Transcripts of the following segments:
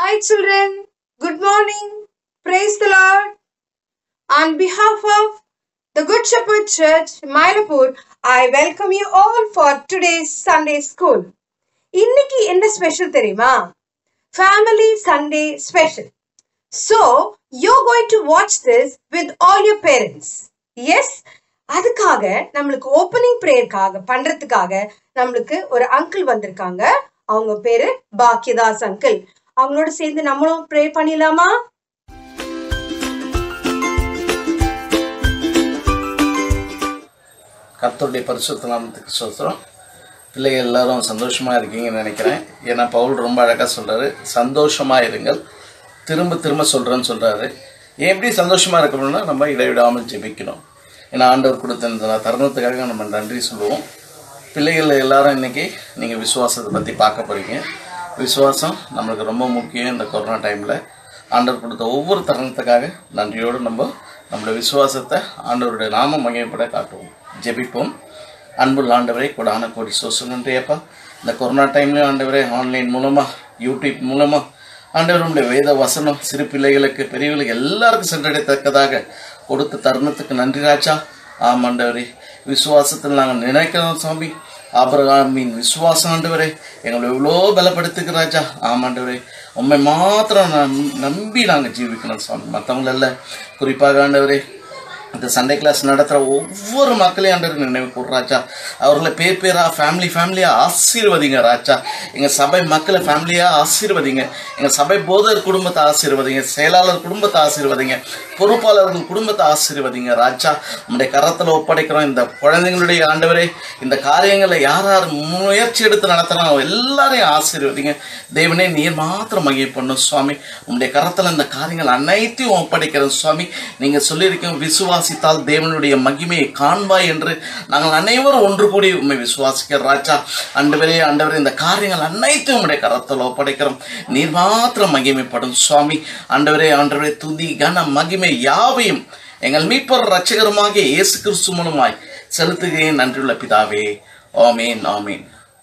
Hi, children. Good morning. Praise the Lord. On behalf of the Good Shepherd Church, Mylapore, I welcome you all for today's Sunday school. இன்னைக்கு என்ன special தெரியுமா family Sunday special so you going to watch this with all your parents yes அதுக்காக நம்மளுக்கு opening ப்ரேயருக்காக பண்றதுக்காக நம்மளுக்கு ஒரு uncle வந்திருக்காங்க அவங்க பேரு பாக்கியதாஸ் அங்கிள் அவங்களோட சேர்ந்து நம்மளும் ப்ரே பண்ணிடலாமா கர்த்தருடைய பரிசுத்த நாமத்துக்கு சோத்திரம் பிள்ளைகள் எல்லாரும் சந்தோஷமா இருக்கீங்கன்னு நினைக்கிறேன் ஏன்னா பவுல் ரொம்ப அழகா சொல்றாரு சந்தோஷமா இருங்கள் திரும்ப திரும்ப சொல்றேன்னு சொல்றாரு ஏன் எப்படி சந்தோஷமா இருக்கணும்னா நம்ம இடைவிடாமல் ஜெபிக்கணும் ஏன்னா ஆண்டவர் கொடுத்த இந்த தருணத்துக்காக நம்ம நன்றி சொல்லுவோம் பிள்ளைகள் எல்லாரும் இன்னைக்கு நீங்க விசுவாசத்தை பத்தி பார்க்க போறீங்க விசுவாசம் நம்மளுக்கு ரொம்ப முக்கியம் இந்த கொரோனா டைம்ல ஆண்டவர் கொடுத்த ஒவ்வொரு தருணத்துக்காக நன்றியோடு நம்ம நம்மளுடைய விசுவாசத்தை ஆண்டவருடைய நாம மகிமைப்பட காட்டுவோம் ஜெபிப்போம் அன்புள்ள ஆண்டவரே கொடான கோடி சோசு நன்றியப்பா இந்த கொரோனா டைம்லயும் ஆண்டவரே ஆன்லைன் மூலமா யூடியூப் மூலமா ஆண்டவர் உடைய வேத வசனம் சிறு பிள்ளைகளுக்கு பெரியவர்களுக்கு எல்லாருக்கும் சென்றடையத்தக்கதாக கொடுத்த தருணத்துக்கு நன்றி ராஜா ஆம் ஆண்டவரே விசுவாசத்தில் நாங்கள் நினைக்கிறோம் சாமி ஆபரகாமின் விசுவாசம் ஆண்டவரே எங்களை எவ்வளோ பலப்படுத்துக்கு ராஜா ஆமாண்டவரே உண்மை மாத்திரம் நம்- நம்பி நாங்கள் ஜீவிக்கணும் சாமி மற்றவங்கள இல்லை குறிப்பாக ஆண்டவரே இந்த சண்டே கிளாஸ் நடத்துகிற ஒவ்வொரு மக்களையும் ஆண்டவர் நினைவு கூறு ராஜா அவர்களை பேர் பேரா ஃபேமிலி ஃபேமிலியாக ஆசீர்வதிங்க ராஜா எங்கள் சபை மக்களை ஃபேமிலியாக ஆசீர்வதிங்க எங்கள் சபை போதர் குடும்பத்தை ஆசீர்வதிங்க செயலாளர் குடும்பத்தை ஆசீர்வதிங்க பொறுப்பாளர்கள் குடும்பத்தை ஆசீர்வதிங்க ராஜா நம்முடைய கரத்தில் ஒப்படைக்கிறோம் இந்த குழந்தைங்களுடைய ஆண்டவரே இந்த காரியங்களை யார் யார் முயற்சி எடுத்து நடத்துகிறாங்க எல்லாரையும் ஆசீர்வதிங்க தேவனே நீர் மாத்திரம் மகிழ் பண்ணும் சுவாமி உங்களுடைய கரத்தில் இந்த காரியங்கள் அனைத்தையும் ஒப்படைக்கிறோம் சுவாமி நீங்கள் சொல்லியிருக்கோம் விசுவாசித்தால் தேவனுடைய மகிமையை காண்பாய் என்று நாங்கள் அனைவரும் ஒன்று கூடி உண்மை விசுவாசிக்கிற ராஜா ஆண்டவரே ஆண்டவரே இந்த காரியங்கள் அனைத்தையும் உங்களுடைய கரத்தில் ஒப்படைக்கிறோம் நீர் மாத்திரம் மகிமைப்படும் சுவாமி ஆண்டவரே ஆண்டவரே துதி கன மகிமை யாவையும் எங்கள் மீட்பர் ரட்சகருமாகிய இயேசு கிறிஸ்து மூலமாய் செலுத்துகிறேன் நன்றியுள்ள பிதாவே ஆமீன் ஆமீன்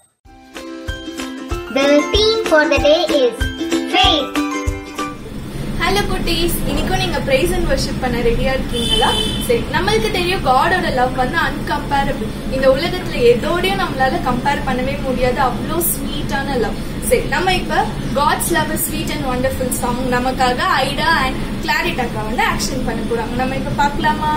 The theme for the day is faith. Hello குட்டீஸ் இன்னைக்கும் நீங்க பிரைஸ் அண்ட் வர்ஷிப் பண்ண ரெடியா இருக்கீங்களா சரி நம்மளுக்கு தெரியும் காடோட லவ் வந்து அன்கம்பேரபிள் இந்த உலகத்துல எதோடையும் நம்மளால கம்பேர் பண்ணவே முடியாது அவ்வளோ ஸ்வீட்டான லவ் சரி நம்ம இப்ப God's love sweet and wonderful song நமக்காக ஐடா அண்ட் கிளாரிட்டாக்கா வந்து ஆக்ஷன் பண்ண போறாங்க நம்ம இப்ப பார்க்கலாமா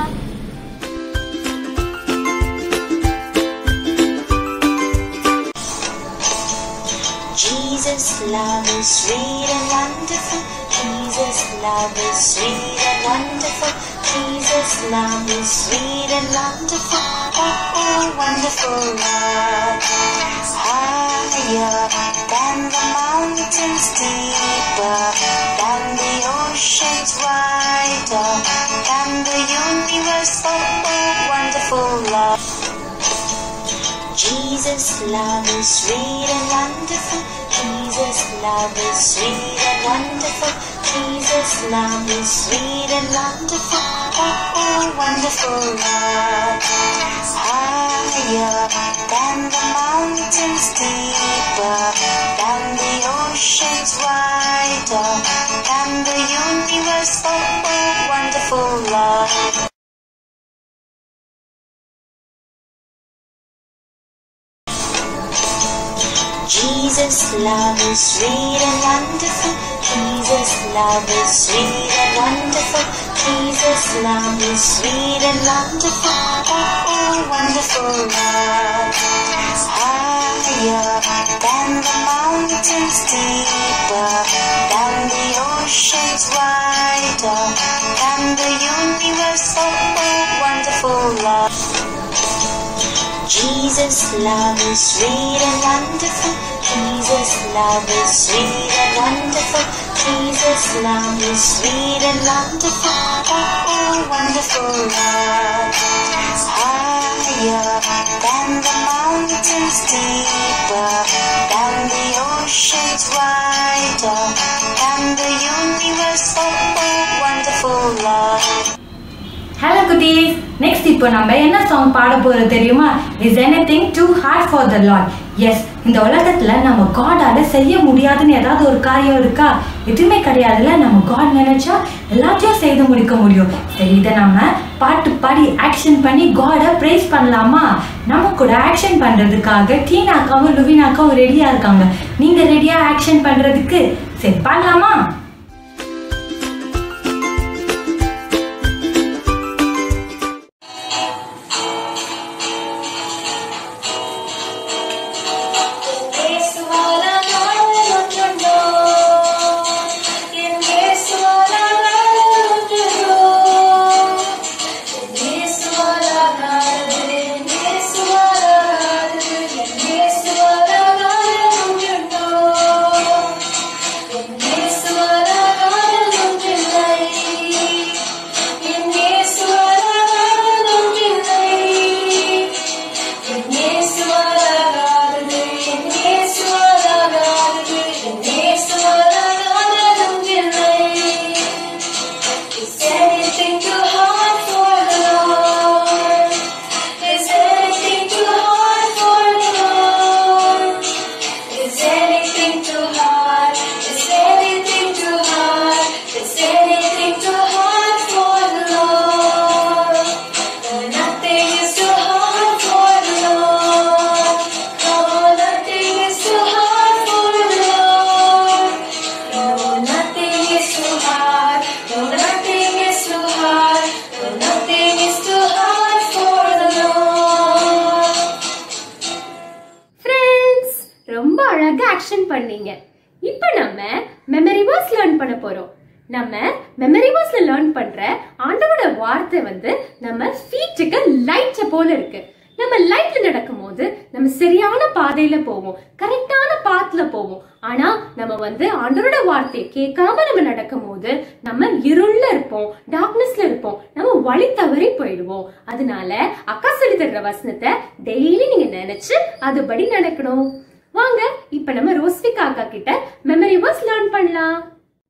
Jesus' love is sweet and wonderful. Jesus' love is sweet and wonderful. Jesus' love is sweet and wonderful. Oh, oh wonderful love. Higher than the mountains, deeper than the oceans, wider than the universe. Oh, oh wonderful love. Jesus' love is sweet and wonderful. Jesus' love is sweet and wonderful. Jesus' love is sweet and wonderful. Oh, oh wonderful love. Higher than the mountains, deeper than the oceans, wider than the universe. Oh, oh wonderful love. Jesus' love is sweet and wonderful. Jesus' love is sweet and wonderful. Jesus' love is sweet and wonderful. Oh, oh wonderful love. Higher than the mountains, deeper than the oceans, wider than the universe. Oh, oh wonderful love. Jesus' love is sweet and wonderful. Jesus' love is sweet and wonderful. Jesus' love is sweet and wonderful. Oh, oh wonderful love. Higher than the mountains, deeper than the oceans, wider than the universe. Oh, oh wonderful love. Hello குட்டீஸ் next இப்போ நம்ம என்ன song பாட போறது தெரியுமா is anything too hard for the Lord yes இந்த உலகத்துல நம்ம காடால செய்ய முடியாதுன்னு ஏதாவது ஒரு காரியம் இருக்கா எதுவுமே கிடையாதுல நம்ம காட் நினைச்சா எல்லாத்தையும் செய்து முடிக்க முடியும் சரி இதை நம்ம பாட்டு பாடி ஆக்ஷன் பண்ணி காடை ப்ரைஸ் பண்ணலாமா நம்ம கூட ஆக்ஷன் பண்றதுக்காக டீனாக்காவும் லுவினாக்காவும் ரெடியா இருக்காங்க நீங்க ரெடியா ஆக்ஷன் பண்றதுக்கு சரி பண்ணலாமா Is anything too hard for the Lord? Is anything too hard for the Lord? Is anything too hard? Is anything too hard? Is anything too hard for the Lord? No, nothing is too hard for the Lord. No, nothing is too hard for the Lord. No, nothing is too hard. No, nothing is too hard. No, nothing is too hard for the Lord. Friends ரொம்ப அழகா action பண்ணீங்க இப்போ நம்ம memory verse learn பண்ண போறோம் நம்ம memory வேர்ஸ்ல learn பண்ற ஆண்டவோட வார்த்தை வந்து நம்ம ஃபீட்டுக்கு லைட்ஸ போல இருக்கு நம்ம லைட்ல நடக்கும்போது நம்ம சரியான பாதையில போவோம் கரெக்டான பாத்ல போவோம் ஆனா நம்ம வந்து ஆண்டவரோட வார்த்தையை கேட்காம நம்ம நடக்கும்போது நம்ம இருள்ல இருப்போம் டார்க்னஸ்ல இருப்போம் நம்ம வழி தவறி போயிடுவோம் அதனால அக்கா சொல்லி தர்ற வசனத்தை டெய்லி நீங்க நினைச்சு அதுபடி நடக்கணும் வாங்க இப்ப நம்ம ரோஸ்விகா அக்கா கிட்ட மெமரி வேர்ஸ் லேர்ன் பண்ணலாம்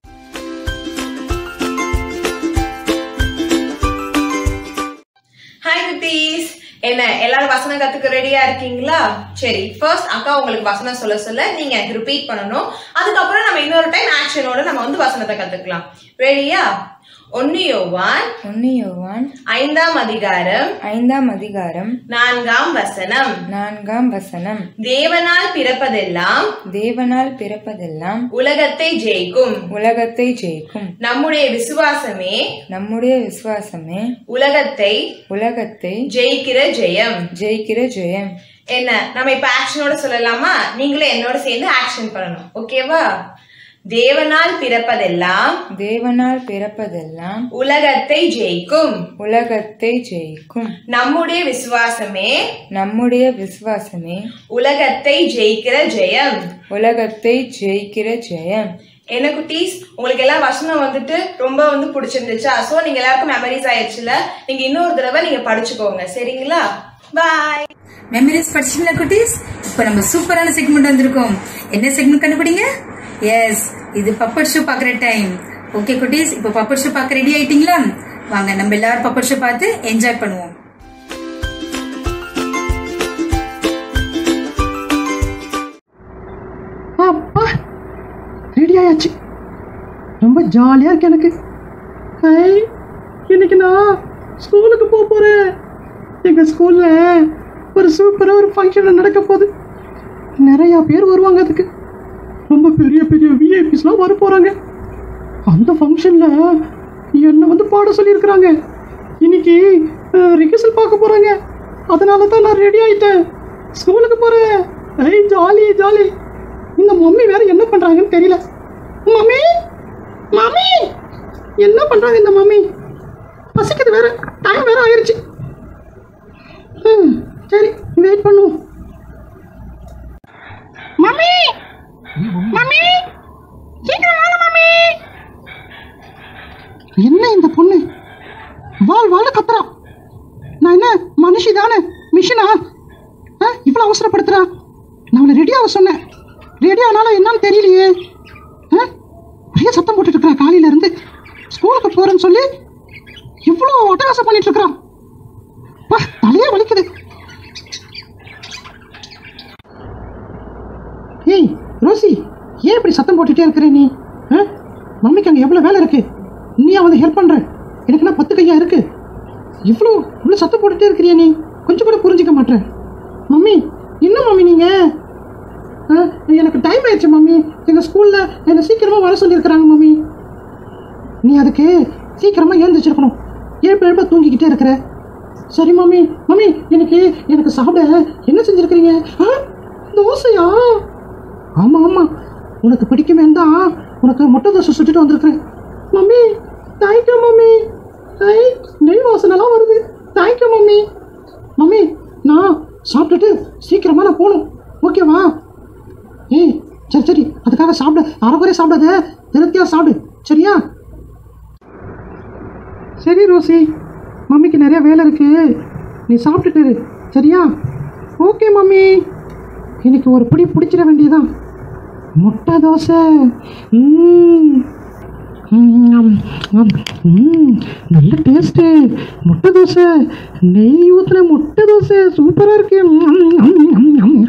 ஹாய் குட்டீஸ் என்ன எல்லாரும் வசனம் கத்துக்க ரெடியா இருக்கீங்களா சரி ஃபர்ஸ்ட் அக்கா உங்களுக்கு வசனம் சொல்ல சொல்ல நீங்க எனக்கு ரிப்பீட் பண்ணணும் அதுக்கப்புறம் நம்ம இன்னொரு டைம் ஆக்ஷனோட நம்ம வந்து வசனத்தை கத்துக்கலாம் ரெடியா ஒன்னு யோவான் ஒன்னு யோவான் ஐந்தாம் அதிகாரம் ஐந்தாம் அதிகாரம் நான்காம் வசனம் நான்காம் வசனம் தேவனால் பிறப்பதெல்லாம் தேவனால் பிறப்பதெல்லாம் உலகத்தை ஜெயிக்கும் உலகத்தை ஜெயிக்கும் நம்முடைய விசுவாசமே நம்முடைய விசுவாசமே உலகத்தை உலகத்தை ஜெயிக்கிற ஜெயம் ஜெயிக்கிற ஜெயம் என்ன நம்ம இப்ப ஆக்ஷனோட சொல்லலாமா நீங்களும் என்னோட சேர்ந்து ஆக்ஷன் பண்ணணும் ஓகேவா தேவனால் பிறப்பதெல்லாம் தேவனால் பிறப்பதெல்லாம் உலகத்தை ஜெயிக்கும் உலகத்தை ஜெயிக்கும் நம்முடைய விசுவாசமே நம்முடைய விசுவாசமே உலகத்தை ஜெயிக்கிற ஜெயம் உலகத்தை ஜெயிக்கிற ஜெயம் என்ன குட்டீஸ் உங்களுக்கு எல்லாம் வசனம் வந்துட்டு ரொம்ப வந்து பிடிச்சிருந்துச்சா சோ நீங்க எல்லாருக்கும் மெமரிஸ் ஆயிடுச்சுல நீங்க இன்னொரு தடவை நீங்க படிச்சுக்கோங்க சரிங்களா பாய் மெமரிஸ் படிச்சிங்களா குட்டீஸ் இப்போ நம்ம சூப்பரான செக்மெண்ட் வந்திருக்கோம் என்ன செக்மெண்ட் கண்டுபிடிங்க எஸ் இது பப்பட் ஷோ பாக்குற டைம் ஓகே குட்டீஸ் இப்போ பப்பட் ஷோ பார்க்க ரெடி ஆயிட்டீங்களா வாங்க நம்ம எல்லாரும் பப்பட் ஷோ பார்த்து என்ஜாய் பண்ணுவோம் அப்பா ரெடி ஆயாச்சு ரொம்ப ஜாலியாக இருக்கு எனக்கு ஹை இன்னைக்கு நான் ஸ்கூலுக்கு போக போகிறேன் எங்கள் ஸ்கூலில் ஒரு சூப்பராக ஒரு ஃபங்க்ஷன் நடக்க போகுது நிறையா பேர் வருவாங்க அதுக்கு ரொம்ப பெரிய பெரிய விஐபிஸ்லாம் வர போகிறாங்க அந்த ஃபங்க்ஷனில் என்னை வந்து பாட சொல்லியிருக்கிறாங்க இன்னைக்கு ரிஹர்சல் பார்க்க போகிறாங்க அதனால தான் நான் ரெடி ஆயிட்டேன் ஸ்கூலுக்கு போகிறேன் ஐ ஜாலி ஜாலி இந்த மம்மி வேற என்ன பண்ணுறாங்கன்னு தெரியல மம்மி மம்மி என்ன பண்ணுறாங்க இந்த மம்மி பசிக்குது வேற டைம் வேற ஆயிருச்சு ம், சரி வெயிட் பண்ணுவோம் மம்மி மம்மி சீக்கிரம் வாங்க மம்மி என்ன இந்த பொண்ணு வால் வாழ கத்துறா நான் என்ன மனுஷி தானே மிஷினா இவ்வளோ அவசரப்படுத்துறா நான் அவளை ரெடி ஆக சொன்னேன் ரெடி ஆனாலும் என்னன்னு தெரியலையே ஆ? நிறைய சத்தம் போட்டுட்டு இருக்கிறா காலையில இருந்து ஸ்கூலுக்கு போறேன்னு சொல்லி இவ்வளோ அட்டகாசம் பண்ணிட்டு இருக்கிறான் வா தலையே வலிக்குது இப்படி சத்தம் போட்டுட்டே இருக்கிற நீ ஆ? மம்மிக்கு அங்கே எவ்வளோ வேலை இருக்கு நீயா வந்து ஹெல்ப் பண்ற எனக்குன்னா பத்து கையா இருக்கு இவ்வளோ இவ்வளோ சத்தம் போட்டுட்டே இருக்கிறியா நீ கொஞ்சம் கூட புரிஞ்சிக்க மாட்டேன் மம்மி என்ன மம்மி நீங்க ஆ, எனக்கு டைம் ஆயிடுச்சு மம்மி எங்கள் ஸ்கூலில் என்னை சீக்கிரமாக வர சொல்லியிருக்கிறாங்க மம்மி நீ அதுக்கு சீக்கிரமாக எழுந்திரிச்சிருக்கணும் ஏழு எழுப்ப தூங்கிக்கிட்டே இருக்கிற சரி மம்மி மம்மி எனக்கு எனக்கு சாப்பிட என்ன செஞ்சுருக்கிறீங்க ஆ தோசையா ஆமாம் ஆமாம் உனக்கு பிடிக்குமே தான் உனக்கு முட்டை தோசை சுட்டுட்டு வந்திருக்கிறேன் மம்மி தேங்க்யூ மம்மி ஐ நெய் வாசனைலாம் வருது தேங்க்யூ மம்மி மம்மி நான் சாப்பிட்டுட்டு சீக்கிரமாக நான் போகணும் ஓகேவா ஏய் சரி சரி அதுக்காக சாப்பிட அரைக்குறைய சாப்பிடாத திருப்தியா சாப்பிடு சரியா சரி ரோசி மம்மிக்கு நிறைய வேலை இருக்கு நீ சாப்பிட்டுட்டு இரு, சரியா ஓகே மம்மி இன்னைக்கு ஒரு பிடி பிடிச்சிட வேண்டியதான் முட்டை தோசை ம். ம், ம், ம், நல்ல டேஸ்ட்டு முட்டை தோசை நெய் ஊற்றின முட்டை தோசை சூப்பராக இருக்கு ம், ம், ம், ம்.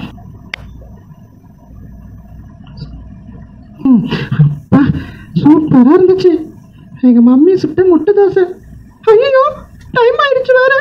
ம், அப்பா சூப்பராக இருந்துச்சு எங்கள் மம்மி சுட்ட முட்டை தோசை ஐயோ டைம் ஆயிடுச்சு வேற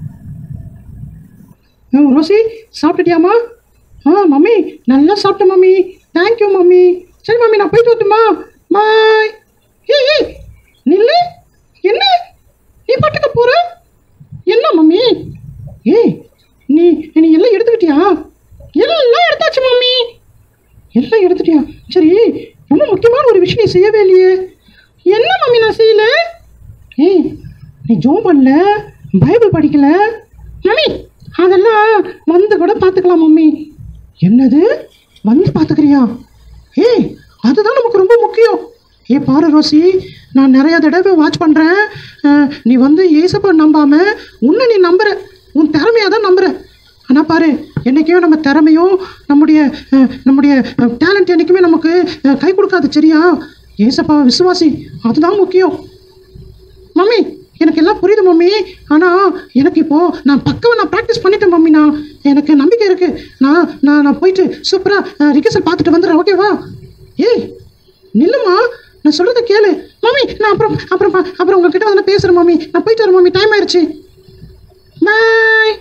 ஆ, ரோசி சாப்பிட்டுட்டியாம்மா ஆ மம்மி நல்லா சாப்பிட்டேன் மம்மி தேங்க்யூ மம்மி சரி மம்மி நான் போயிட்டு வரட்டுமா பாய் ஏய் ஏய் நில்லு என்ன நீ பாட்டுக்க போற என்ன மம்மி ஏய் நீ நீ எல்லாம் எடுத்துக்கிட்டியா எல்லாம் எடுத்தாச்சு மம்மி எல்லாம் எடுத்துட்டியா சரி ரொம்ப முக்கியமான ஒரு விஷயம் நீ செய்யவே இல்லையே என்ன மம்மி நான் செய்யல ஏய் நீ ஜோம் பண்ணல பைபிள் படிக்கல மம்மி அதெல்லாம் வந்து கூட பார்த்துக்கலாம் மம்மி என்னது வந்து பார்த்துக்கிறியா ஏய் அதுதான் நமக்கு ரொம்ப முக்கியம் ஏ பாரு ரோசி நான் நிறைய தடவை வாட்ச் பண்ணுறேன் நீ வந்து ஏசப்பா நம்பாம உன்னை நீ நம்புற உன் திறமையாக தான் நம்புற ஆனால் பாரு என்றைக்குமே நம்ம திறமையும் நம்முடைய அஹ், நம்முடைய டேலண்ட் என்றைக்குமே நமக்கு அஹ், கை கொடுக்காது சரியா ஏசப்பா விசுவாசி அதுதான் முக்கியம் மம்மி எனக்கு எல்லாம் புரியுது மம்மி ஆனால் எனக்கு இப்போ நான் பக்கவா நான் ப்ராக்டிஸ் பண்ணிட்டேன் மம்மி நான் எனக்கு நம்பிக்கை இருக்கு நான் நான் நான் போயிட்டு சூப்பராக ரிகர்சல் பார்த்துட்டு வந்துடுறேன் ஓகேவா ஏய் நில்லுமா நான் சொல்கிறத கேளு மம்மி நான் அப்புறம் அப்புறம் பா- அப்புறம் உங்ககிட்ட வந்து பேசுகிறேன் மம்மி நான் போயிட்டு வரேன் மம்மி டைம் ஆயிடுச்சு பாய்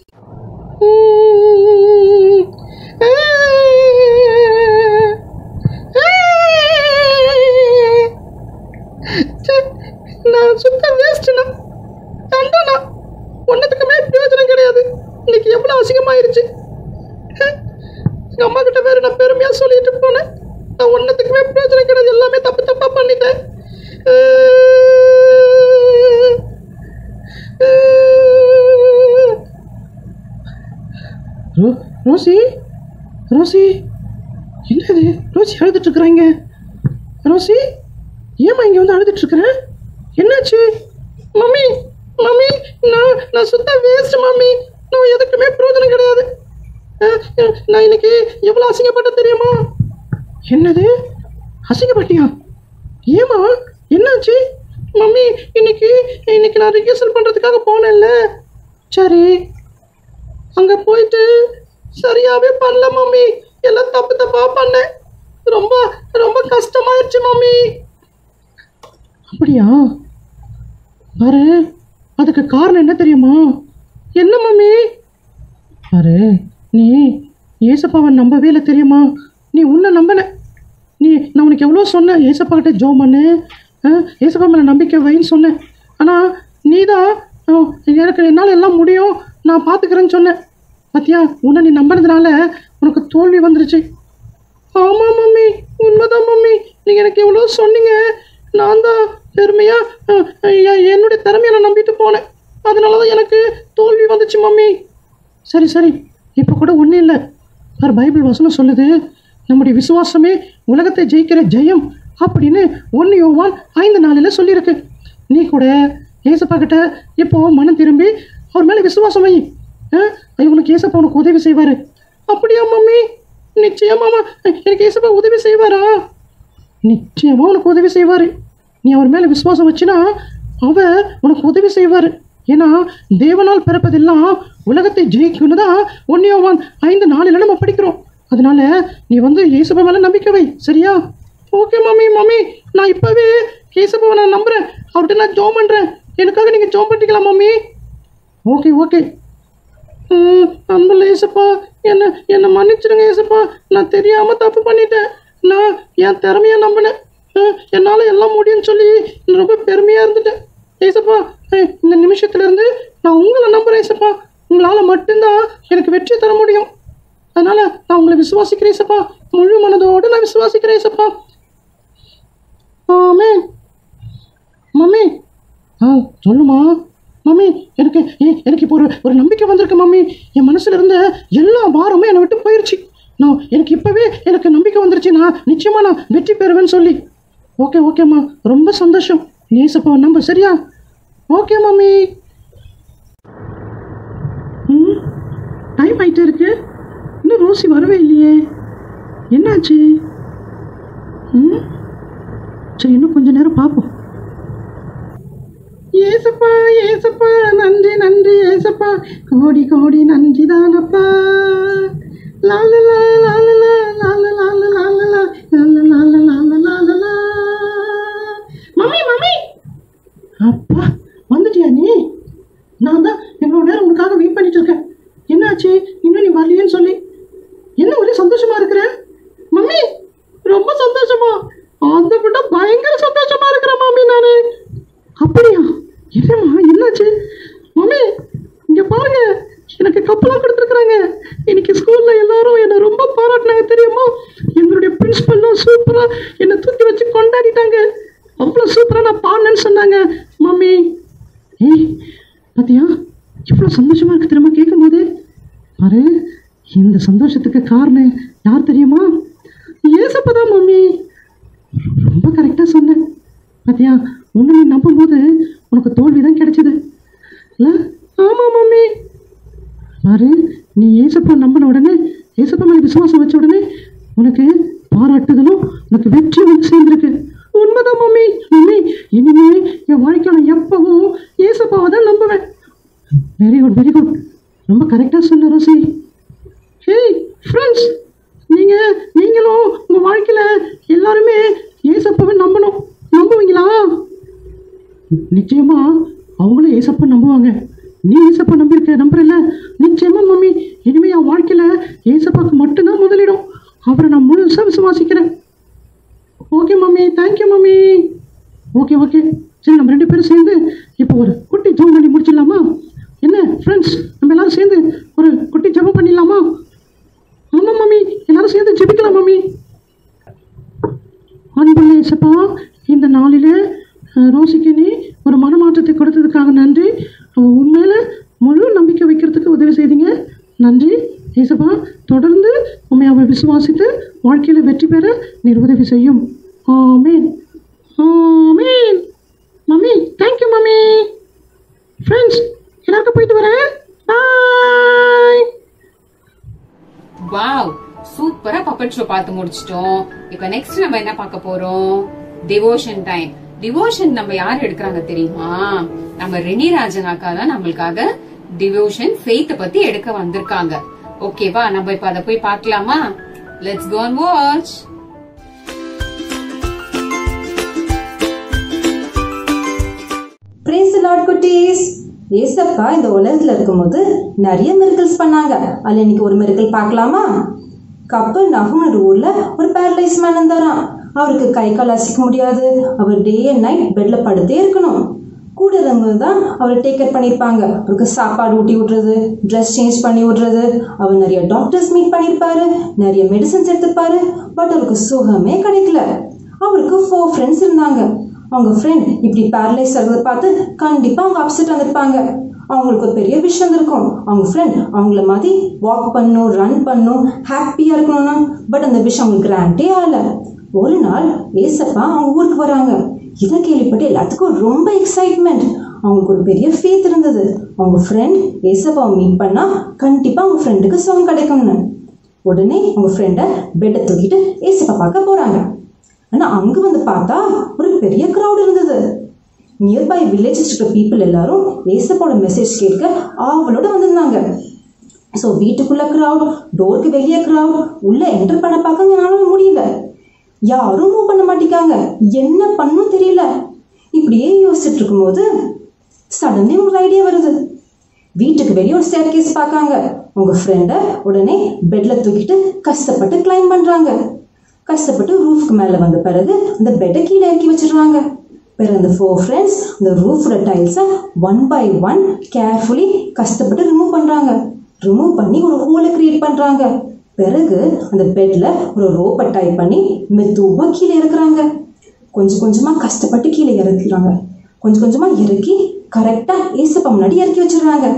நான் சுத்த வேஸ்ட்னா தண்டனா ஒன்னத்துக்குமே பிரயோஜனம் கிடையாது இன்னைக்கு எவ்வளோ அசிங்கமாயிருச்சு எங்க அம்மா கிட்ட வேற நான் பெருமையா சொல்லிட்டு போனேன் நான் ஒன்னத்துக்குமே பிரயோஜனம் கிடையாது எல்லாமே தப்பு தப்பா பண்ணிட்டேன் ரோ- ரோசி ரோசி என்னது ரோசி அழுதுட்டு இருக்கிறாங்க ரோசி ஏம்மா இங்கே வந்து அழுதுட்டு இருக்கிற என்னாச்சு மம்மி மம்மி நான் நான் சுத்த வேஸ்ட் மம்மி நான் எதுக்குமே பிரயோஜனம் கிடையாது அஹ், அஹ், நான் இன்னைக்கு எவ்வளோ அசிங்கப்பட்ட தெரியுமா என்னது அசிங்கப்பட்டியா ஏமா என்னாச்சு மம்மி இன்னைக்கு இன்னைக்கு நான் ரிஹர்சல் பண்ணுறதுக்காக போனேன்ல சரி அங்கே போயிட்டு சரியாவே பண்ணல மம்மி எல்லாம் தப்பு தப்பா பண்ணேன் ரொம்ப ரொம்ப கஷ்டமாயிருச்சு மம்மி அப்படியா பாரு அதுக்கு காரணம் என்ன தெரியுமா என்ன மம்மி பாரு நீ ஏசப்பாவை நம்பவே இல்லை தெரியுமா நீ உன்னை நம்பின நீ நான் உனக்கு எவ்வளோ சொன்னேன் ஏசப்பா கிட்ட ஜோ பண்ணு ஆ, ஏசப்பா மேலே நம்பிக்கை வைன்னு சொன்னேன் ஆனால் நீ தான் எனக்கு என்னால் எல்லாம் முடியும் நான் பார்த்துக்கிறேன்னு சொன்னேன் பாத்தியா உன்னை நீ நம்பினதுனால உனக்கு தோல்வி வந்துருச்சு ஆமாம் மம்மி உண்மைதான் மம்மி நீங்கள் எனக்கு எவ்வளோ சொன்னீங்க நான் தான் பெருமையாக என்னுடைய திறமையை நான் நம்பிட்டு போனேன் அதனால தான் எனக்கு தோல்வி வந்துச்சு மம்மி சரி சரி இப்போ கூட ஒன்றும் இல்லை பார் பைபிள் வசனம் சொல்லுது நம்முடைய விசுவாசமே உலகத்தை ஜெயிக்கிற ஜெயம் அப்படின்னு ஒன்று யோவான் ஐந்து நாளில் சொல்லியிருக்கு நீ கூட ஏசப்பா கிட்ட இப்போ மனம் திரும்பி அவர் மேலே விசுவாசம் வை ஆ? உனக்கு ஏசப்பா உனக்கு உதவி செய்வார் அப்படியா மம்மி நிச்சயமாமா எனக்கு ஏசப்பா உதவி செய்வாரா நிச்சயமா உனக்கு உதவி செய்வார் நீ அவர் மேலே விசுவாசம் வச்சுனா அவர் உனக்கு உதவி செய்வார் ஏன்னா தேவனால் பிறப்பதெல்லாம் உலகத்தை ஜெயிக்கணும் தான் ஒன்னியோவான் ஐந்து நாளில் நம்ம படிக்கிறோம் அதனால நீ வந்து ஏசப்பா மேலே நம்பிக்கை வை சரியா ஓகே மம்மி மம்மி நான் இப்போவே ஏசப்பாவை நான் நம்புகிறேன் அவர்கிட்ட நான் ஜோம் பண்ணுறேன் எனக்காக நீங்கள் ஜோம் பண்ணிக்கலாம் மம்மி ஓகே ஓகே ம், அன்புள்ள ஏசப்பா என்ன என்னை மன்னிச்சிடுங்க ஏசப்பா நான் தெரியாமல் தப்பு பண்ணிட்டேன் நான் என் திறமையை நம்பினேன் அஹ், என்னால் எல்லாம் முடியும்னு சொல்லி நான் ரொம்ப பெருமையாக இருந்துட்டேன் ஏசப்பா அஹ், இந்த நிமிஷத்துலேருந்து நான் உங்களை நம்புகிறேன் ஏசப்பா உங்களால் மட்டும்தான் எனக்கு வெற்றி தர முடியும் அதனால் நான் உங்களை விசுவாசிக்கிறேன் ஏசப்பா முழு மனதோடு நான் விசுவாசிக்கிறேன் ஏசப்பா ஆமே மம்மி ஆ சொல்லுமா மம்மி எனக்கு ஏ- எனக்கு இப்போ ஒரு ஒரு நம்பிக்கை வந்திருக்கு மம்மி என் மனசுல இருந்த எல்லா பாரமும் என்னை விட்டு போயிருச்சு நான் எனக்கு இப்போவே எனக்கு நம்பிக்கை வந்துருச்சு நான் நிச்சயமா நான் வெற்றி பெறுவேன்னு சொல்லி ஓகே ஓகேம்மா ரொம்ப சந்தோஷம் நேசப்பா நம்ப சரியா ஓகே மம்மி ம் டைம் ஆயிட்டே இருக்கு இன்னும் ரோசி வரவே இல்லையே என்னாச்சு ம் சரி இன்னும் கொஞ்ச நேரம் பார்ப்போம் ஏசப்பா ஏசப்பா நன்றி நன்றி ஏசப்பா கோடி கோடி நன்றி தானப்பா லாலலா லாலலா லாலலா லாலலா லாலலா லாலலா லாலலா மம்மி மம்மி அப்பா வந்துட்டியா நீ நான் தான் இவ்வளோ நேரம் உனக்காக வெயிட் பண்ணிட்டு இருக்கேன் என்னாச்சு இன்னும் நீ வரலையேன்னு சொல்லி என்ன ஒரே சந்தோஷமா இருக்கிற மம்மி ரொம்ப சந்தோஷமா அதை விட பயங்கர சந்தோஷமா இருக்கிறேன் மம்மி நானு அப்படியா என்னம்மா என்னாச்சு மம்மி இங்க பாருங்க எனக்கு கப்பலாக கொடுத்துருக்குறாங்க இன்னைக்கு ஸ்கூல்ல எல்லாரும் என்னை ரொம்ப பாராட்டினாங்க தெரியுமா எங்களுடைய பிரின்சிபல்லாம் சூப்பரா என்னை தூக்கி வச்சு கொண்டாடிட்டாங்க அவ்வளோ சூப்பரா நான் பாடினேன்னு சொன்னாங்க மம்மி ஏய் பாத்தியா இவ்வளோ சந்தோஷமா இருக்கு தெரியுமா கேட்கும்போது பாரு இந்த சந்தோஷத்துக்கு காரணம் யார் தெரியுமா ஏசப்பா தான் மம்மி ரொம்ப கரெக்டாக சொன்னேன் பாத்தியா உன்னை நீ நம்பும்போது உனக்கு தோல்வி தான் கிடைச்சது இல்லை ஆமாம் மம்மி பாரு நீ ஏசப்பா நம்பின உடனே ஏசப்பா மேலே விசுவாசம் வச்ச உடனே உனக்கு பாராட்டுதலும் உனக்கு வெற்றி வந்து சேர்ந்துருக்கு உண்மைதான் மம்மி மம்மி இனிமே என் வாழ்க்கையில எப்பவும் ஏசப்பாவை தான் நம்புவேன் வெரி குட் வெரி குட் ரொம்ப கரெக்டாக சொன்ன ரோசி ஹேய் ஃப்ரெண்ட்ஸ் நீங்கள் நீங்களும் உங்கள் வாழ்க்கையில் எல்லாருமே ஏசப்பாவை நம்பணும் நம்புவீங்களா நிச்சயமா அவங்களும் ஏசப்பா நம்புவாங்க நீ ஏசப்பா நம்பியிருக்க நம்புறல நிச்சயமா மம்மி இனிமே என் வாழ்க்கையில ஏசப்பாக்கு மட்டும்தான் முதலிடம் அவரை நான் முழுசா விசுவாசிக்கிறேன் okay mummy thank you mummy okay okay சரி நம்ம ரெண்டு பேரும் சேர்ந்து இப்போ ஒரு குட்டி ஜெபம் பண்ணி முடிச்சிடலாமா என்ன ஃப்ரெண்ட்ஸ் நம்ம எல்லாரும் சேர்ந்து ஒரு குட்டி ஜெபம் பண்ணிடலாமா ஆமாம் மம்மி எல்லாரும் சேர்ந்து ஜெபிக்கலாம் மம்மி அன்புள்ள இசப்பா இந்த நாளிலே அஹ், ரோசிக்கு நீ ஒரு மனமாற்றத்தை கொடுத்ததுக்காக நன்றி அவ உண்மையில முழு நம்பிக்கை வைக்கிறதுக்கு உதவி செய்தீங்க நன்றி இசப்பா தொடர்ந்து உண்மை அவள் விசுவாசித்து வாழ்க்கையில் வெற்றி பெற நீர் உதவி செய்யும் ஆமீன் ஆமீன் மம்மி தேங்க்யூ மம்மி ஃப்ரெண்ட்ஸ் எல்லாருக்கும் போயிட்டு வரேன் பாய் வாவ் சூப்பரா பப்பட் ஷோ பார்த்து முடிச்சிட்டோம் இப்ப நெக்ஸ்ட் நம்ம என்ன பார்க்க போறோம் டிவோஷன் டைம் டிவோஷன் நம்ம யார் எடுக்கிறாங்க தெரியுமா நம்ம ரெனி ராஜன் அக்கா தான் நம்மளுக்காக டிவோஷன் ஃபெய்த் பத்தி எடுக்க வந்திருக்காங்க ஓகேவா நம்ம இப்ப அதை போய் பார்க்கலாமா let's go and watch praise Lord குட்டீஸ் ஏசப்பா இந்த உலகத்துல இருக்கும்போது நிறைய மிரக்கல்ஸ் பண்ணாங்க அதுல இன்னைக்கு ஒரு மிரக்கல் பார்க்கலாமா கப்பல் நகுமர் ஊர்ல ஒரு பேரலைஸ் மேன் இருந்தாராம் அவருக்கு கை கால் அசைக்க முடியாது அவர் டே அண்ட் நைட் பெட்ல படுத்தே இருக்கணும் கூட இருந்தவங்க தான் அவரை டேக் கேர் பண்ணியிருப்பாங்க அவருக்கு சாப்பாடு ஊட்டி விட்றது ட்ரெஸ் சேஞ்ச் பண்ணி விட்றது அவர் நிறைய டாக்டர்ஸ் மீட் பண்ணியிருப்பாரு நிறைய மெடிசன்ஸ் எடுத்துப்பாரு பட் அவருக்கு சுகமே கிடைக்கல அவருக்கு ஃபோர் ஃப்ரெண்ட்ஸ் இருந்தாங்க அவங்க ஃப்ரெண்ட் இப்படி பேரலைஸ் ஆகிறத பார்த்து கண்டிப்பாக அவங்க அப்செட் வந்திருப்பாங்க அவங்களுக்கு ஒரு பெரிய விஷயம் இருக்கும் அவங்க ஃப்ரெண்ட் அவங்கள மாதிரி வாக் பண்ணும் ரன் பண்ணும் ஹாப்பியாக இருக்கணும்னா பட் அந்த விஷயம் அவங்களுக்கு கிராண்டே ஆகலை ஒரு நாள் ஏசப்பா அவங்க ஊருக்கு வராங்க இதை கேள்விப்பட்டு எல்லாத்துக்கும் ரொம்ப எக்ஸைட்மெண்ட் அவங்களுக்கு ஒரு பெரிய ஃபேத் இருந்தது அவங்க ஃப்ரெண்ட் ஏசப்பாவை மீட் பண்ணால் கண்டிப்பாக அவங்க ஃப்ரெண்டுக்கு சுகம் கிடைக்கும்னு உடனே அவங்க ஃப்ரெண்டை பெட்டை தூக்கிட்டு ஏசப்பா பார்க்க போகிறாங்க ஆனால் அங்கே வந்து பார்த்தா ஒரு பெரிய க்ரௌட் இருந்தது நியர்பை வில்லேஜஸ் இருக்கிற பீப்புள் எல்லாரும் ஏசப்பாவோட மெசேஜ் கேட்க ஆவலோட வந்திருந்தாங்க ஸோ வீட்டுக்குள்ள க்ரௌட் டோருக்கு வெளியே க்ரௌட் உள்ள என்டர் பண்ண பார்க்க என்னால முடியல யாரும் மூவ் பண்ண மாட்டேங்காங்க என்ன பண்ணும் தெரியல இப்படியே யோசிச்சுட்டு இருக்கும்போது சடன்லி ஒரு ஐடியா வருது வீட்டுக்கு வெளியே ஒரு ஸ்டேர் கேஸ் பார்க்காங்க உங்க ஃப்ரெண்டை உடனே பெட்ல தூக்கிட்டு கஷ்டப்பட்டு கிளைம் பண்றாங்க கஷ்டப்பட்டு ரூஃப்க்கு மேலே வந்த பிறகு அந்த பெட்டை கீழே இறக்கி வச்சிடுறாங்க பிறகு அந்த ஃபோர் ஃப்ரெண்ட்ஸ் அந்த ரூஃபோட டைல்ஸை ஒன் பை ஒன் கேர்ஃபுல்லி கஷ்டப்பட்டு ரிமூவ் பண்ணுறாங்க ரிமூவ் பண்ணி ஒரு ஹோலை கிரியேட் பண்ணுறாங்க பிறகு அந்த பெட்டில் ஒரு ரோப்பை டைப் பண்ணி மெதுவாக கீழே இறக்குறாங்க கொஞ்சம் கொஞ்சமாக கஷ்டப்பட்டு கீழே இறக்குறாங்க கொஞ்சம் கொஞ்சமாக இறக்கி கரெக்டாக ஏசப்பா முன்னாடி இறக்கி வச்சிடுறாங்க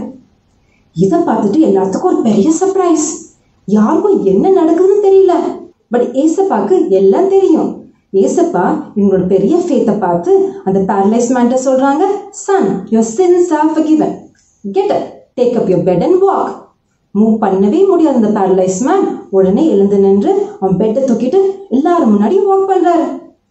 இதை பார்த்துட்டு எல்லாத்துக்கும் ஒரு பெரிய சர்ப்ரைஸ் யாருக்கும் என்ன நடக்குதுன்னு தெரியல பட் ஏசப்பாக்கு எல்லாம் தெரியும் ஏசப்பா இவங்களோட பெரிய ஃபேத்தை பார்த்து அந்த பேரலைஸ் மேன்ட்ட சொல்றாங்க son your sins are forgiven get up take up your bed and walk move பண்ணவே முடியாது அந்த பேரலைஸ் மேன் உடனே எழுந்து நின்று அவன் பெட்டை தூக்கிட்டு எல்லாரும் முன்னாடியும் வாக் பண்றாரு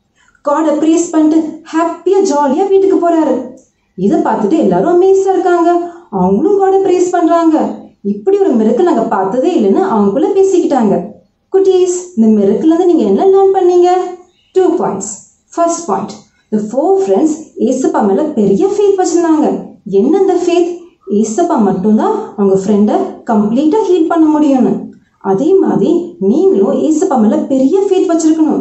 காடை ப்ரேஸ் பண்ணிட்டு ஹாப்பியாக ஜாலியாக வீட்டுக்கு போறாரு இதை பார்த்துட்டு எல்லாரும் அமேஸாக இருக்காங்க அவங்களும் காடை ப்ரேஸ் பண்ணுறாங்க இப்படி ஒரு மிருக்கல் நாங்கள் பார்த்ததே இல்லைன்னு அவங்களுக்குள்ள பேசிக்கிட்டாங்க குட்டீஸ் இந்த மிருக்கிலேருந்து நீங்கள் என்ன லேர்ன் பண்ணீங்க two points first point the four friends ஏசப்பா மேலே பெரிய ஃபேத் வச்சுருந்தாங்க என்ன அந்த ஃபேத் ஏசப்பா மட்டும்தான் அவங்க ஃப்ரெண்டை கம்ப்ளீட்டாக ஹீல் பண்ண முடியும்னு அதே மாதிரி நீங்களும் ஏசப்பா மேலே பெரிய ஃபேத் வச்சிருக்கணும்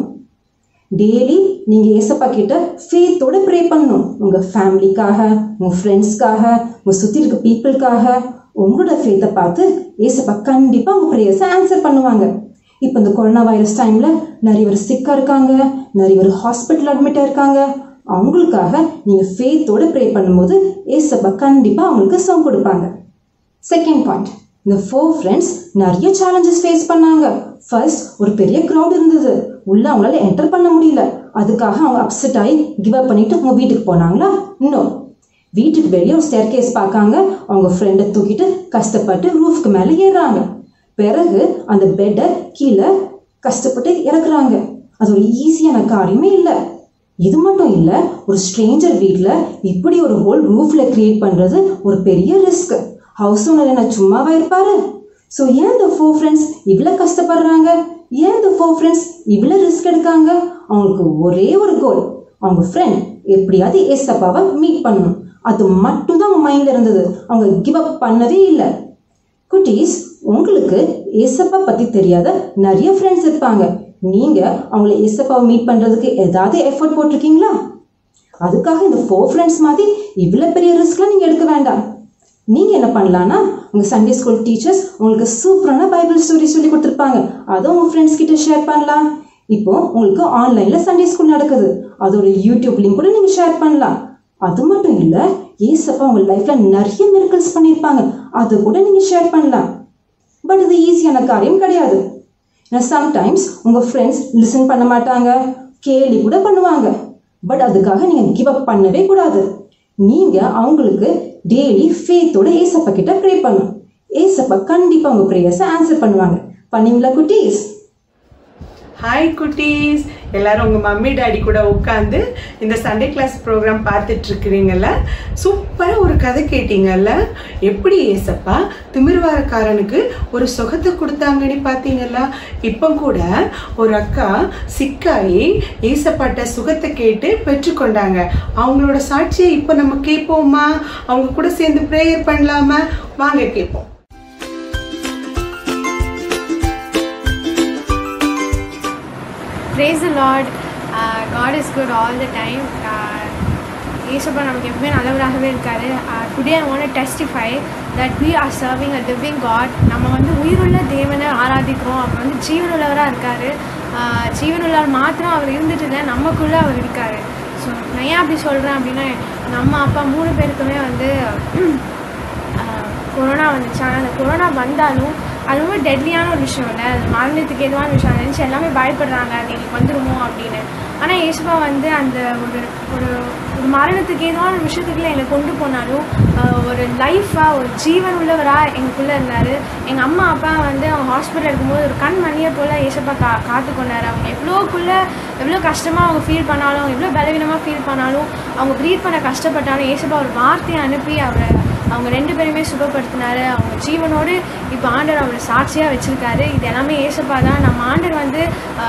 டெய்லி நீங்கள் ஏசப்பா கிட்ட ஃபேத்தோட ப்ரே பண்ணணும் உங்கள் ஃபேமிலிக்காக உங்கள் ஃப்ரெண்ட்ஸ்க்காக உங்கள் சுற்றி இருக்க பீப்புளுக்காக உங்களோட ஃபேத்தை பார்த்து ஏசப்பா கண்டிப்பாக உங்கள் ப்ரேயர்ஸை ஆன்சர் பண்ணுவாங்க இப்போ இந்த கொரோனா வைரஸ் டைமில் நிறைய பேர் சிக்காக இருக்காங்க நிறைய பேர் ஹாஸ்பிட்டல் அட்மிட்டாக இருக்காங்க அவங்களுக்காக நீங்கள் ஃபேத்தோட ப்ரே பண்ணும்போது ஏசப்பா கண்டிப்பாக அவங்களுக்கு சம் கொடுப்பாங்க செகண்ட் பாயிண்ட் இந்த ஃபோர் ஃப்ரெண்ட்ஸ் நிறைய சேலஞ்சஸ் ஃபேஸ் பண்ணாங்க ஃபர்ஸ்ட் ஒரு பெரிய க்ரௌட் இருந்தது உள்ள அவங்களால என்டர் பண்ண முடியல அதுக்காக அவங்க அப்செட் ஆகி கிவ் அப் பண்ணிட்டு அவங்க வீட்டுக்கு போனாங்களா இன்னும் வீட்டுக்கு வெளியே ஒரு ஸ்டேர் கேஸ் பார்க்காங்க அவங்க ஃப்ரெண்டை தூக்கிட்டு கஷ்டப்பட்டு ரூஃப்க்கு மேலே ஏறுறாங்க பிறகு அந்த பெட்டை கீழே கஷ்டப்பட்டு இறக்குறாங்க அது ஒரு ஈஸியான காரியமே இல்லை இது மட்டும் இல்லை ஒரு ஸ்ட்ரேஞ்சர் வீட்டில் இப்படி ஒரு ஹோல் ரூஃபில் கிரியேட் பண்ணுறது ஒரு பெரிய ரிஸ்க் ஹவுஸ் ஓனர் என்ன சும்மாவா இருப்பாரு ஸோ ஏன் இந்த ஃபோர் ஃப்ரெண்ட்ஸ் இவ்வளோ கஷ்டப்படுறாங்க ஏன் இந்த ஃபோர் ஃப்ரெண்ட்ஸ் இவ்வளோ ரிஸ்க் எடுக்காங்க அவங்களுக்கு ஒரே ஒரு கோல் அவங்க ஃப்ரெண்ட் எப்படியாவது ஏசப்பாவை மீட் பண்ணணும் அது மட்டும்தான் அவங்க மைண்டில் இருந்தது அவங்க கிவ் அப் பண்ணவே இல்லை குட்டீஸ் உங்களுக்கு ஏசப்பா பற்றி தெரியாத நிறைய ஃப்ரெண்ட்ஸ் இருப்பாங்க நீங்கள் அவங்கள ஏசப்பாவை மீட் பண்ணுறதுக்கு ஏதாவது எஃபர்ட் போட்டிருக்கீங்களா அதுக்காக இந்த ஃபோர் ஃப்ரெண்ட்ஸ் மாதிரி இவ்வளோ பெரிய ரிஸ்க்லாம் நீங்கள் எடுக்க வேண்டாம் நீங்கள் என்ன பண்ணலான்னா உங்கள் சண்டே ஸ்கூல் டீச்சர்ஸ் உங்களுக்கு சூப்பரான பைபிள் ஸ்டோரி சொல்லி கொடுத்துருப்பாங்க அதை உங்கள் ஃப்ரெண்ட்ஸ் கிட்ட ஷேர் பண்ணலாம் இப்போ உங்களுக்கு ஆன்லைனில் சண்டே ஸ்கூல் நடக்குது அதோட யூடியூப் லிங்க் கூட நீங்கள் ஷேர் பண்ணலாம் அது மட்டும் இல்லை ஏசப்பா உங்கள் லைஃப்பில் நிறைய மிரக்கல்ஸ் பண்ணியிருப்பாங்க அது கூட நீங்கள் ஷேர் பண்ணலாம் பட் இது ஈஸியான காரியம் கிடையாது ஏன்னா சம்டைம்ஸ் உங்கள் ஃப்ரெண்ட்ஸ் லிசன் பண்ண மாட்டாங்க கேலி கூட பண்ணுவாங்க பட் அதுக்காக நீங்கள் கிவ் அப் பண்ணவே கூடாது நீங்கள் அவங்களுக்கு டெய்லி ஃபேத்தோட ஏசப்பா கிட்ட ப்ரே பண்ணணும் ஏசப்பா கண்டிப்பாக உங்கள் ப்ரேயர்ஸை ஆன்சர் பண்ணுவாங்க பண்ணீங்களா குட்டீஸ் ஹாய் குட்டீஸ் எல்லாரும் உங்கள் மம்மி டாடி கூட உட்காந்து இந்த சண்டே கிளாஸ் ப்ரோக்ராம் பார்த்துட்டு இருக்கிறீங்கல்ல சூப்பராக ஒரு கதை கேட்டீங்கல்ல எப்படி ஏசப்பா திமிர்வாரக்காரனுக்கு ஒரு சுகத்தை கொடுத்தாங்கன்னு பார்த்தீங்கல்ல இப்போ கூட ஒரு அக்கா சிக்காயி ஏசப்பாட்ட சுகத்தை கேட்டு பெற்றுக்கொண்டாங்க அவங்களோட சாட்சியை இப்போ நம்ம கேட்போமா அவங்க கூட சேர்ந்து ப்ரேயர் பண்ணலாமா வாங்க கேட்போம் praise the lord uh, god is good all the time uh, ஏசப்பா நமக்கு எப்பவுமே நல்லவராகவே இருக்காரு today I want testify that we are serving a living God நம்ம வந்து உயிருள்ள தேவனை ஆராதிக்கிறோம் அவர் வந்து ஜீவனுள்ளவராக இருக்கார் ஜீவனுள்ளவர் மாத்திரம் அவர் இருந்துட்டு இல்லை நமக்குள்ளே அவர் இருக்கார் ஸோ நான் ஏன் அப்படி சொல்கிறேன் அப்படின்னா நம்ம அப்பா மூணு பேருக்குமே வந்து கொரோனா வந்துச்சு ஆனால் அந்த கொரோனா வந்தாலும் அது ரொம்ப டெட்லியான ஒரு விஷயம் இல்லை அது மரணத்துக்கு எதுவான விஷயம் நினச்சி எல்லாமே பயப்படுறாங்க அது எங்களுக்கு வந்துருமோ அப்படின்னு ஆனால் ஏசுபா வந்து அந்த ஒரு ஒரு ஒரு மரணத்துக்கு ஏதுவான விஷயத்துக்குள்ள எங்களை கொண்டு போனாலும் ஆஹ், ஒரு லைஃபாக ஒரு ஜீவன் உள்ளவராக எங்களுக்குள்ளே இருந்தார் எங்கள் அம்மா அப்பா வந்து அவங்க ஹாஸ்பிட்டல் இருக்கும்போது ஒரு கண் மணியை போல் ஏசப்பா கா காத்து கொண்டாரு அவங்க எவ்வளோக்குள்ளே எவ்வளோ கஷ்டமாக அவங்க ஃபீல் பண்ணாலும் எவ்வளோ பலவீனமாக ஃபீல் பண்ணாலும் அவங்க ப்ரீத் பண்ண கஷ்டப்பட்டாலும் ஏசப்பா ஒரு வார்த்தையை அனுப்பி அவரை அவங்க ரெண்டு பேருமே சுகப்படுத்தினாரு அவங்க ஜீவனோடு இப்போ ஆண்டவர் அவரை சாட்சியாக வச்சுருக்காரு இது எல்லாமே ஏசப்பா தான் நம்ம ஆண்டவர் வந்து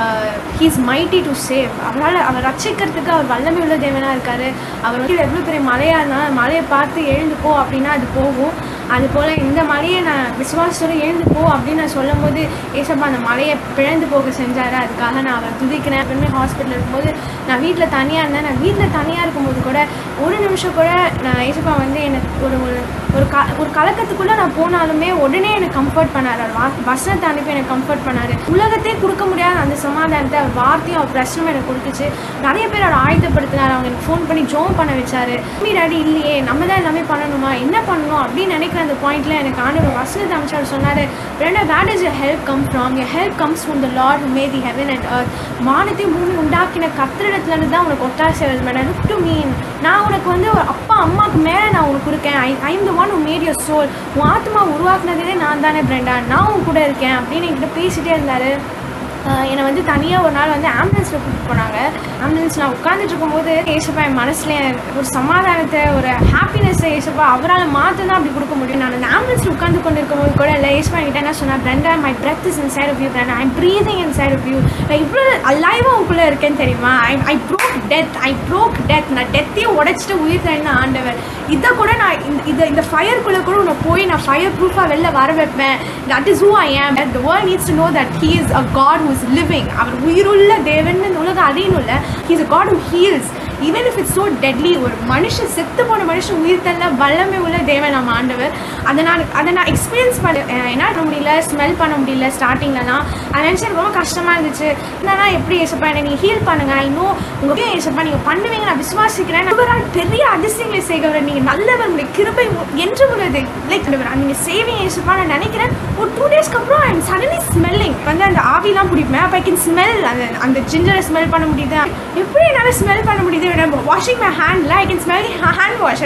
ஹீஸ் மைட்டி டு சேவ் அவரால் அவர் ரட்சிக்கிறதுக்கு அவர் வல்லமை உள்ள தேவனாக இருக்காரு அவர் வந்து எவ்வளோ பெரிய மலையாக இருந்தாலும் மலையை பார்த்து எழுந்து போ அப்படின்னா அது போகும் அது போல் இந்த மலையை நான் விசுவாசத்தோடு எழுந்து போ அப்படின்னு நான் சொல்லும் போது ஏசப்பா அந்த மலையை பிழந்து போக செஞ்சார் அதுக்காக நான் அவரை துதிக்கிறேன் எப்பவுமே ஹாஸ்பிட்டல் இருக்கும்போது நான் வீட்டில் தனியாக இருந்தேன் நான் வீட்டில் தனியாக இருக்கும்போது கூட ஒரு நிமிஷம் கூட நான் ஏசப்பா வந்து எனக்கு ஒரு ஒரு ஒரு க ஒரு கலக்கத்துக்குள்ளே நான் போனாலுமே உடனே எனக்கு கம்ஃபர்ட் பண்ணார் அவர் வா- வசனத்தை அனுப்பி எனக்கு கம்ஃபர்ட் பண்ணார் உலகத்தையே கொடுக்க முடியாத அந்த சமாதானத்தை அவர் வார்த்தையும் அவர் பிரச்சனையும் எனக்கு கொடுத்துச்சு நிறைய பேர் அவர் ஆயத்தப்படுத்தினார் அவங்க எனக்கு ஃபோன் பண்ணி ஜோம் பண்ண வச்சாரு மீ டாடி இல்லையே நம்ம தான் எல்லாமே பண்ணணுமா என்ன பண்ணணும் அப்படின்னு நினைக்கிற அந்த பாயிண்ட்ல எனக்கு ஆண்டவர் வசனத்தை அமைச்சு அவர் சொன்னார் ரெண்டா where is your help come from your help comes from the Lord made the heaven and earth வானத்தையும் பூமி உண்டாக்கின கத்திரிடத்துலேருந்து தான் உனக்கு ஒத்தாசை வருது மேடம் லுக் டு மீன் நான் உனக்கு வந்து ஒரு அப்பா அம்மாவுக்கு மேலே நான் உனக்கு இருக்கேன் I I'm the one who made your soul உன் ஆத்மா உருவாக்குனதே நான் தானே பிரண்டா நான் உன் கூட இருக்கேன் அப்படின்னு என்கிட்ட பேசிட்டே இருந்தார் என்னை வந்து தனியாக ஒரு நாள் வந்து ஆம்புலன்ஸில் கூட்டிட்டு போனாங்க ஆம்புலன்ஸ் நான் உட்காந்துட்டு இருக்கும்போது ஏசப்பா என் மனசில் ஒரு சமாதானத்தை ஒரு ஹாப்பினஸ்ஸை ஏசப்பா அவரால் மாற்ற தான் அப்படி கொடுக்க முடியும் நான் அந்த ஆம்புலன்ஸில் உட்காந்து கொண்டு இருக்கும்போது கூட இல்லை ஏசப்பா என்கிட்ட என்ன சொன்னா பிரண்டா my breath is inside of you பிரண்டா I'm breathing inside of you நான் இவ்வளோ அலைவாக உங்களுக்குள்ளே இருக்கேன்னு தெரியுமா I I broke death I broke death நான் டெத்தையும் உடைச்சிட்டு உயிர் தழின ஆண்டவர் இதை கூட நான் இந்த இதை இந்த ஃபயருக்குள்ளே கூட உன்னை போய் நான் ஃபயர் ப்ரூஃபாக வெளில வர வைப்பேன் that is who I am the world needs to know that he is a God who is living அவர் உயிருள்ள தேவன் இந்த உலகம் அறியணும் இல்லை he is a God who heals even if it's so deadly ஒரு மனுஷன் செத்து போன மனுஷன் உயிர் தள்ள வல்லமை உள்ள தேவன் நம்ம ஆண்டவர் அதை நான் அதை நான் எக்ஸ்பீரியன்ஸ் பண்ண அஹ் என்ன பண்ண முடியல ஸ்மெல் பண்ண முடியல ஸ்டார்டிங்லலாம் அதை நினச்சி எனக்கு ரொம்ப கஷ்டமாக இருந்துச்சு என்னன்னா எப்படி ஏசப்பா என்னை நீங்கள் ஹீல் பண்ணுங்க ஐ நோ உங்கள் ஏசப்பா நீங்கள் பண்ணுவீங்க நான் விசுவாசிக்கிறேன் நம்பரால் பெரிய அதிசயங்களை செய்கிறவர் நீங்கள் நல்லவர் உங்களுடைய கிருபை உ- என்று உள்ளது லைக் நீங்கள் சேவிங் ஏசப்பா நான் நினைக்கிறேன் ஒரு டூ டேஸ்க்கு அப்புறம் ஐ சடன்லி ஸ்மெல்லிங் வந்து அந்த ஆவிலாம் பிடிப்பேன் அப்போ ஐ கேன் ஸ்மெல் அந்த அந்த ஜிஞ்சரை ஸ்மெல் பண்ண முடியுது எப்படி என்னால் ஸ்மெல் பண்ண முடியுது வாஷிங் மை ஹேண்டில் I can smell hand wash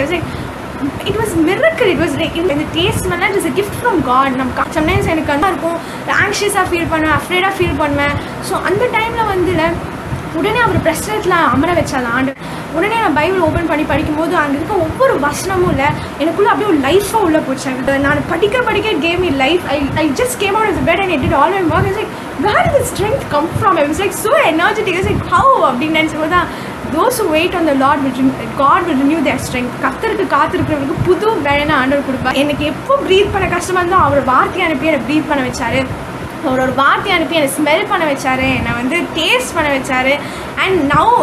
it was miracle it was like இந்த டேஸ்ட் ஸ்மெல்லாம் it is a gift from God நம்ம சம்டைம்ஸ் எனக்கு வந்து இருக்கும் ஆங்ஷியஸாக ஃபீல் பண்ணுவேன் அஃப்ரேடாக ஃபீல் பண்ணுவேன் ஸோ அந்த டைமில் வந்து உடனே அவர் பிரச்சனத்தில் அமர வச்சாங்க ஆண்டு உடனே நான் பைபிள் ஓப்பன் பண்ணி படிக்கும்போது அங்கே இருக்க ஒவ்வொரு வசனமும் இல்லை எனக்குள்ளே அப்படியே ஒரு லைஃபாக உள்ள போச்சு எனக்கு நான் படிக்க படிக்க கேம் இ life I I just came out of bed and did all my work is like where is strength come from I was like so energetic is like how அப்படின்னு நினச்சும் போது தான் those wait on the Lord will God will renew their strength கத்தருக்கு காத்திருக்கிறவங்களுக்கு புது வேலைன்னு ஆண்டவர் கொடுப்பார் எனக்கு எப்போ ப்ரீத் பண்ண கஷ்டமாக இருந்தோ அவர் வார்த்தையை அனுப்பி என்னை ப்ரீத் பண்ண வச்சாரு அவரோட வார்த்தை அனுப்பி என்னை ஸ்மெல் பண்ண வச்சாரு என்னை வந்து டேஸ்ட் பண்ண வச்சாரு and now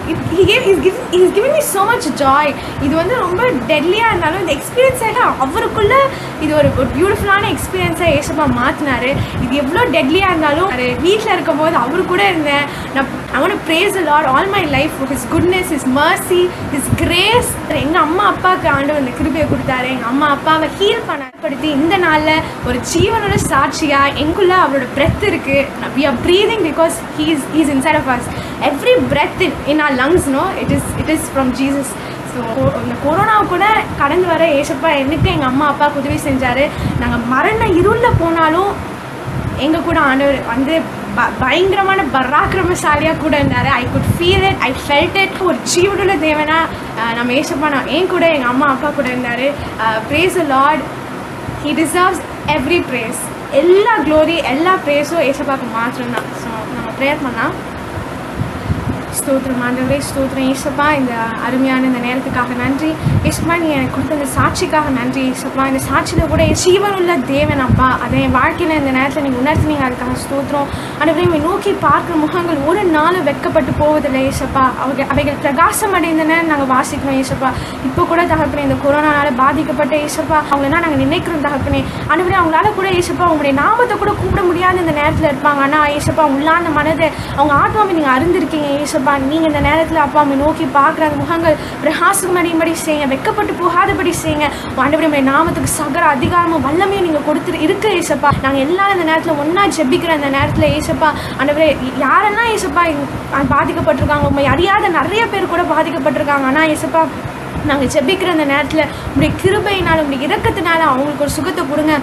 is giving me so much joy இது வந்து ரொம்ப டெட்லியாக இருந்தாலும் இந்த எக்ஸ்பீரியன்ஸாக அவருக்குள்ள இது ஒரு ஒரு பியூட்டிஃபுல்லான எக்ஸ்பீரியன்ஸாக ஏசப்பா மாற்றினாரு இது எவ்வளோ டெட்லியாக இருந்தாலும் வீட்டில் இருக்கும்போது அவரு கூட இருந்தேன் நான் I want praise Lord all my life his goodness his mercy his grace எங்கள் அம்மா அப்பாவுக்கு ஆண்டு அந்த கிருபையை கொடுத்தாரு எங்கள் அம்மா அப்பாவை ஹீல் பண்ணப்படுத்தி இந்த நாளில் ஒரு ஜீவனோட சாட்சியாக எங்குள்ள அவரோட பிரெத் இருக்குது we are breathing because he's he's inside of us every breath in in our lungs no it is it is from Jesus so இந்த கொரோனா கூட கடந்து வர ஏசப்பா எனக்கு எங்கள் அம்மா அப்பா உதவி செஞ்சார் நாங்கள் மரண இருளில் போனாலும் எங்கள் கூட ஆண்டவர் வந்து ப பயங்கரமான பராக்கிரமசாலியாக கூட இருந்தார் I could feel it I felt it ஒரு ஜீவனுள்ள தேவனா அஹ், நம்ம ஏசப்பா நான் என் கூட எங்கள் அம்மா அப்பா கூட இருந்தார் praise a Lord he deserves every praise எல்லா க்ளோரி எல்லா ப்ரேஸும் ஏசப்பாக்கு மாத்திரம் தான் ஸோ நம்ம ப்ரேயர் பண்ணலாம் ஸ்தோத்திரம் ஆண்டவரே ஸ்தோத்திரம் ஏசப்பா இந்த அருமையான இந்த நேரத்துக்காக நன்றி ஏசப்பா நீ எனக்கு கொடுத்த இந்த சாட்சிக்காக நன்றி ஏசப்பா இந்த சாட்சியில் கூட என் ஜீவனுள்ள தேவன் அப்பா அதை என் வாழ்க்கையில் இந்த நேரத்தில் நீங்கள் உணர்த்தினீங்க அதுக்காக ஸ்தோத்திரம் ஆண்டவரே உம்மை நோக்கி பார்க்குற முகங்கள் ஒரு நாளும் வெட்கப்பட்டு போவதில்லை ஏசப்பா அவங்க அவைகள் பிரகாசம் அடைந்தன நாங்கள் வாசிக்கிறோம் ஏசப்பா இப்போ கூட தகப்பனே இந்த கொரோனானால பாதிக்கப்பட்ட ஏசப்பா அவங்கள நாங்கள் நினைக்கிறோம் தகப்பனே ஆண்டவரே அவங்களால கூட ஏசப்பா உங்களுடைய நாமத்தை கூட கூப்பிட முடியாத இந்த நேரத்தில் இருப்பாங்க ஆனால் ஏசப்பா உள்ளான மனதை அவங்க ஆத்மாவை நீங்கள் அறிந்திருக்கீங்க ஏசப்பா நீங்கள் இந்த நேரத்தில் அப்பா அம்மை நோக்கி பார்க்குற அந்த முகங்கள் பிரகாசம் அடையும்படி செய்யுங்க வெக்கப்பட்டு போகாதபடி செய்யுங்க ஆண்டவரே உங்களுடைய நாமத்துக்கு சகர அதிகாரமும் வல்லமையும் நீங்கள் கொடுத்துட்டு இருக்கு ஏசப்பா நாங்கள் எல்லாரும் இந்த நேரத்தில் ஒன்றா ஜெபிக்கிற இந்த நேரத்தில் ஏசப்பா ஆண்டவரே யாரெல்லாம் ஏசப்பா இங்க பாதிக்கப்பட்டிருக்காங்க உண்மை அறியாத நிறைய பேர் கூட பாதிக்கப்பட்டிருக்காங்க ஆனால் ஏசப்பா நாங்கள் ஜெபிக்கிற அந்த நேரத்தில் உங்களுடைய கிருபையினால் உங்களுடைய இரக்கத்தினால அவங்களுக்கு ஒரு சுகத்தை கொடுங்க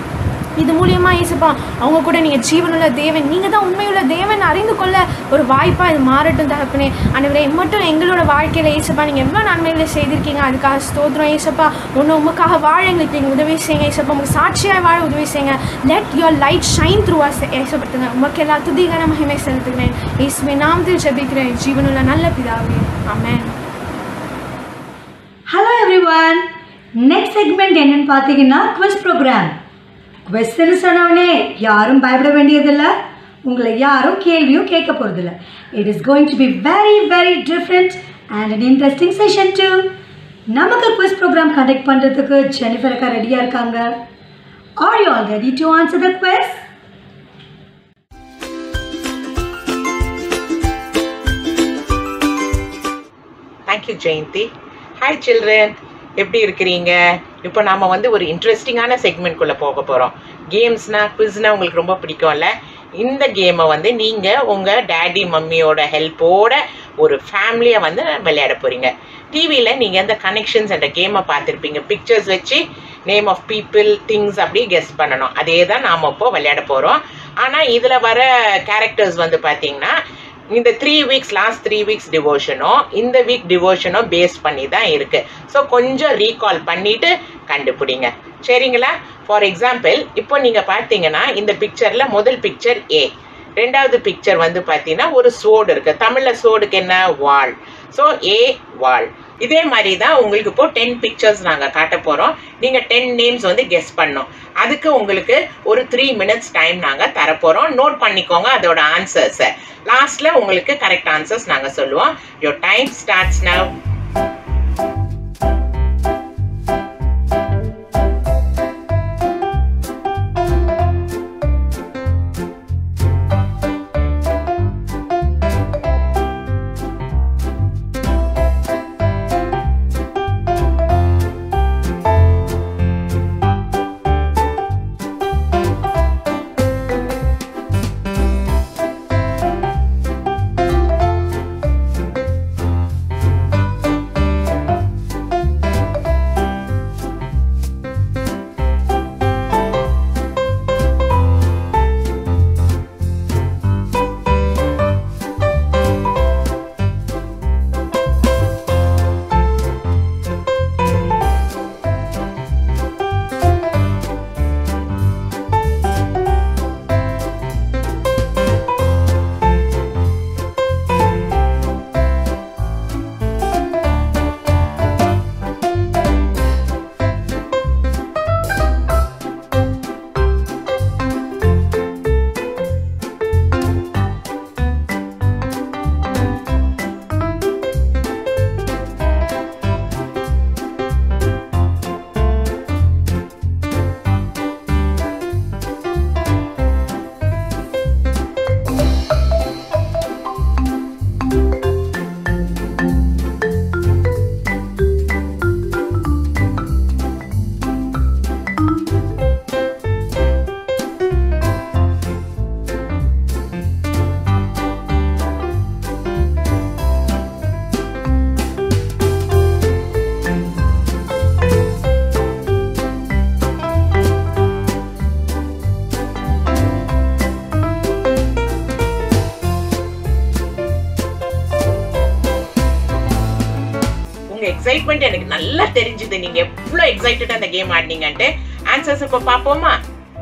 இது மூலியமாக ஏசப்பா அவங்க கூட நீங்கள் ஜீவனுள்ள தேவன் நீங்கள் தான் உண்மையுள்ள தேவன் அறிந்து கொள்ள ஒரு வாய்ப்பாக இது மாறட்டும் தகப்பனே ஆண்டவரே மட்டும் எங்களோட வாழ்க்கையில் ஏசப்பா நீங்கள் எவ்வளோ நன்மைகளை செய்திருக்கீங்க அதுக்காக ஸ்தோத்திரம் ஏசப்பா ஒன்று உமக்காக வாழ எங்களுக்கு நீங்கள் உதவி செய்யுங்க ஏசப்பா உங்களுக்கு சாட்சியாக வாழ உதவி செய்யுங்க let your light shine through us ஏசப்பட்டுங்க உமக்கு எல்லா துதிகர மகிமை செலுத்துகிறேன் இயேசுவே நாமத்தில் ஜெபிக்கிறேன் ஜீவனுள்ள நல்ல பிதாவே amen hello everyone next segment என்னன்னு பார்த்தீங்கன்னா குவிஸ் ப்ரோக்ராம் குவெஸ்ட்னு சொன்னோடனே யாரும் பயப்பட வேண்டியதில்லை உங்களை யாரும் கேள்வியும் கேட்க போகிறதில்ல it is going to be very very different and an interesting session too நமக்கு குவிஸ் ப்ரோக்ராம் கண்டக்ட் பண்ணுறதுக்கு ஜெனிஃபர் அக்கா ரெடியாக இருக்காங்க are you all ready to answer the quest thank you Jayanthi hi children எப்படி இருக்கிறீங்க இப்போ நாம வந்து ஒரு இன்ட்ரெஸ்டிங்கான செக்மெண்ட்குள்ளே போக போகிறோம் கேம்ஸ்னா குவிஸ்னா உங்களுக்கு ரொம்ப பிடிக்கும்ல இந்த கேமை வந்து நீங்கள் உங்கள் டேடி மம்மியோட ஹெல்ப்போட ஒரு ஃபேமிலியாக வந்து விளையாட போகிறீங்க டிவியில் நீங்கள் இந்த கனெக்ஷன்ஸ் என்ற கேமை பார்த்துருப்பீங்க பிக்சர்ஸ் வச்சு நேம் ஆஃப் பீப்புள் திங்ஸ் அப்படி கெஸ் பண்ணணும் அதே தான் நாம் இப்போ விளையாட போகிறோம் ஆனால் இதில் வர கேரக்டர்ஸ் வந்து பார்த்தீங்கன்னா இந்த three weeks last three weeks டிவோஷனும் இந்த வீக் டிவோஷனும் பேஸ் பண்ணி தான் இருக்கு ஸோ கொஞ்சம் ரீகால் பண்ணிட்டு கண்டுபிடிங்க சரிங்களா ஃபார் எக்ஸாம்பிள் இப்போ நீங்கள் பார்த்தீங்கன்னா இந்த பிக்சரில் முதல் பிக்சர் ஏ ரெண்டாவது பிக்சர் வந்து பார்த்தீங்கன்னா ஒரு சோடு இருக்கு தமிழில் சோடுக்கு என்ன வாள் ஸோ ஏ வாள் இதே மாதிரி தான் உங்களுக்கு இப்போ டென் பிக்சர்ஸ் நாங்கள் காட்ட போகிறோம் நீங்கள் டென் நேம்ஸ் வந்து கெஸ் பண்ணோம் அதுக்கு உங்களுக்கு ஒரு த்ரீ மினிட்ஸ் டைம் நாங்கள் தரப்போகிறோம் நோட் பண்ணிக்கோங்க அதோட ஆன்சர்ஸை லாஸ்ட்டில் உங்களுக்கு கரெக்ட் ஆன்சர்ஸ் நாங்கள் சொல்லுவோம் யோர் டைம் ஸ்டார்ட்ஸ் நவ் உங்க எக்ஸைட்மெண்ட் எனக்கு நல்லா தெரிஞ்சுது நீங்க எவ்வளவு எக்ஸைட்டடா அந்த கேம் ஆடினீங்கன்ட்டு ஆன்சர்ஸ் இப்போ பாப்போமா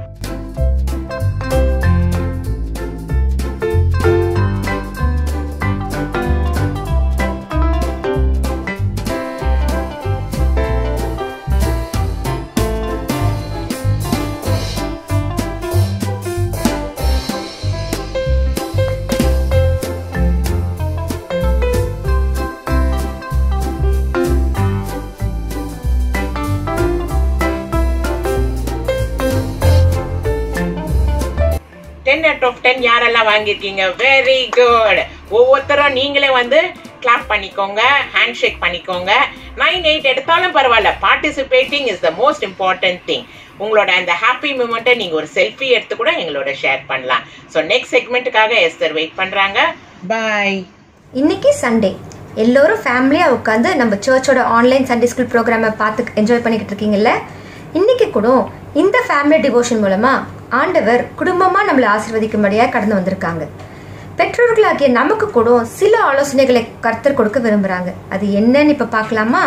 டென் அவுட் ஆஃப் டென் யாரெல்லாம் வாங்கியிருக்கீங்க வெரி குட் ஒவ்வொருத்தரும் நீங்களே வந்து கிளாப் பண்ணிக்கோங்க ஹேண்ட் ஷேக் பண்ணிக்கோங்க நைன் எயிட் எடுத்தாலும் பரவாயில்ல participating is the most important thing உங்களோட அந்த ஹாப்பி மூமெண்ட்டை நீங்கள் ஒரு செல்ஃபி எடுத்து கூட எங்களோட ஷேர் பண்ணலாம் ஸோ நெக்ஸ்ட் செக்மெண்ட்டுக்காக எஸ்தர் வெயிட் பண்ணுறாங்க பாய் இன்னைக்கு சண்டே எல்லோரும் ஃபேமிலியாக உட்காந்து நம்ம சர்ச்சோட ஆன்லைன் சண்டே ஸ்கூல் ப்ரோக்ராமை பார்த்து என்ஜாய் பண்ணிக்கிட்டு இருக்கீங்கல்ல இன்னைக்கு கூட இந்த ஃபேமிலி டிவோஷன் மூலமா ஆண்டவர் குடும்பமா நம்மளை ஆசீர்வதிக்கும்படியா கடந்து வந்திருக்காங்க பெற்றோர்களாகிய நமக்கு கூட சில ஆலோசனைகளை கர்த்தர் கொடுக்க விரும்புறாங்க அது என்னன்னு இப்ப பார்க்கலாமா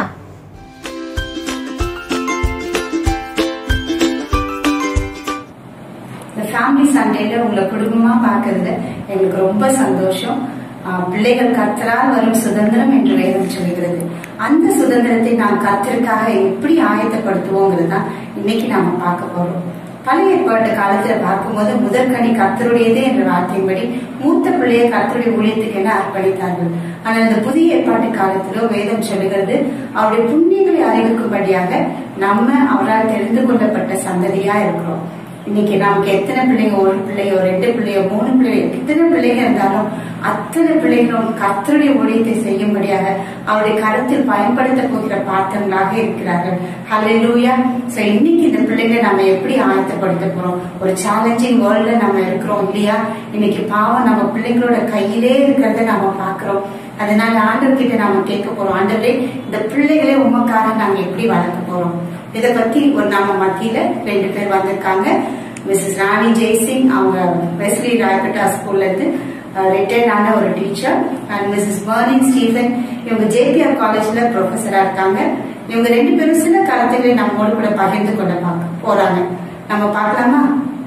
இந்த ஃபேமிலி சண்டேல உங்களை குடும்பமா பார்க்கறது எங்களுக்கு ரொம்ப சந்தோஷம் ஆஹ் பிள்ளைகள் கர்த்தரால் வரும் சுதந்திரம் என்று வேதம் சொல்லுகிறது அந்த சுதந்திரத்தை நாம் கர்த்தருக்காக எப்படி ஆயத்தப்படுத்துவோங்கிறது தான் இன்னைக்கு நாம பார்க்க போறோம் பழைய ஏற்பாட்டு காலத்துல பார்க்கும்போது முதற்கனி கர்த்தருடையது என்ற வார்த்தையின்படி மூத்த பிள்ளையை கர்த்தருடைய ஊழியத்துக்கு என அர்ப்பணித்தார்கள் ஆனால் இந்த புதிய ஏற்பாட்டு காலத்திலோ வேதம் சொல்லுகிறது அவருடைய புண்ணியங்களை அறிவிக்கும்படியாக நம்ம அவரால் தெரிந்து கொள்ளப்பட்ட சந்ததியா இருக்கிறோம் இன்னைக்கு நமக்கு எத்தனை பிள்ளைங்க ஒரு பிள்ளையோ ரெண்டு பிள்ளையோ மூணு பிள்ளையோ எத்தனை பிள்ளைங்க இருந்தாலும் அத்தனை பிள்ளைகளும் கர்த்தருடைய ஊழியத்தை செய்யும்படியாக அவருடைய கருத்தில் பயன்படுத்த போகிற பாத்திரங்களாக இருக்கிறார்கள் ஹalleluya சோ இன்னைக்கு இந்த பிள்ளைங்களை நம்ம எப்படி ஆயத்தப்படுத்த போறோம் ஒரு சேலஞ்சிங் வேர்ல்ட்ல நம்ம இருக்கிறோம் இல்லையா இன்னைக்கு பாவம் நம்ம பிள்ளைங்களோட கையிலே இருக்கிறத நம்ம பாக்குறோம் அதனால ஆண்டவர்கிட்ட நாம கேட்க போறோம் ஆண்டவரே இந்த பிள்ளைகளை உமக்காக நாங்க எப்படி வளர்க்க போறோம் இத பத்தி ஒரு நம்ம மத்தியில ரெண்டு பேர் வந்திருக்காங்க மிஸ்ஸஸ் ராணி ஜெய்சிங் அவங்க வெஸ்லி ராயபட்டா ஸ்கூல்ல இருந்து ரிட்டையர்ட் ஆன ஒரு டீச்சர் அண்ட் மிஸ்ஸஸ் மர்னிங் ஸ்டீஃபன் இவங்க ஜேபிஆர் காலேஜ்ல ப்ரொஃபஸரா இருக்காங்க இவங்க ரெண்டு பேரும் சில கருத்துக்களை நம்மோடு கூட பகிர்ந்து கொள்ள பார்க்க போறாங்க நம்ம பார்க்கலாமா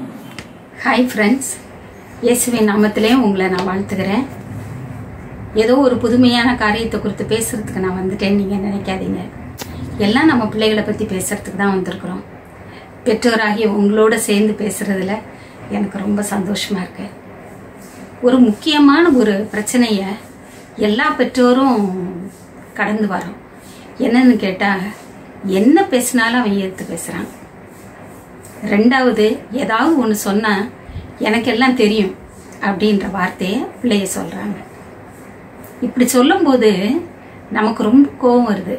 ஹாய் ஃப்ரெண்ட்ஸ் இயேசுவின் நாமத்திலே உங்களை நான் வாழ்த்துக்கிறேன் ஏதோ ஒரு புதுமையான காரியத்தை குறித்து பேசுறதுக்கு நான் வந்துட்டேன்னு நீங்கள் நினைக்காதீங்க எல்லாம் நம்ம பிள்ளைகளை பற்றி பேசுறதுக்கு தான் வந்திருக்கிறோம் பெற்றோராகிய உங்களோட சேர்ந்து பேசுறதுல எனக்கு ரொம்ப சந்தோஷமா இருக்கு ஒரு முக்கியமான ஒரு பிரச்சனைய எல்லா பெற்றோரும் கடந்து வரோம் என்னன்னு கேட்டால் என்ன பேசினாலும் அவன் ஏற்று பேசுகிறான் ரெண்டாவது ஏதாவது ஒன்று சொன்னால் எனக்கெல்லாம் தெரியும் அப்படின்ற வார்த்தையை பிள்ளைய சொல்கிறாங்க இப்படி சொல்லும்போது நமக்கு ரொம்ப கோபம் வருது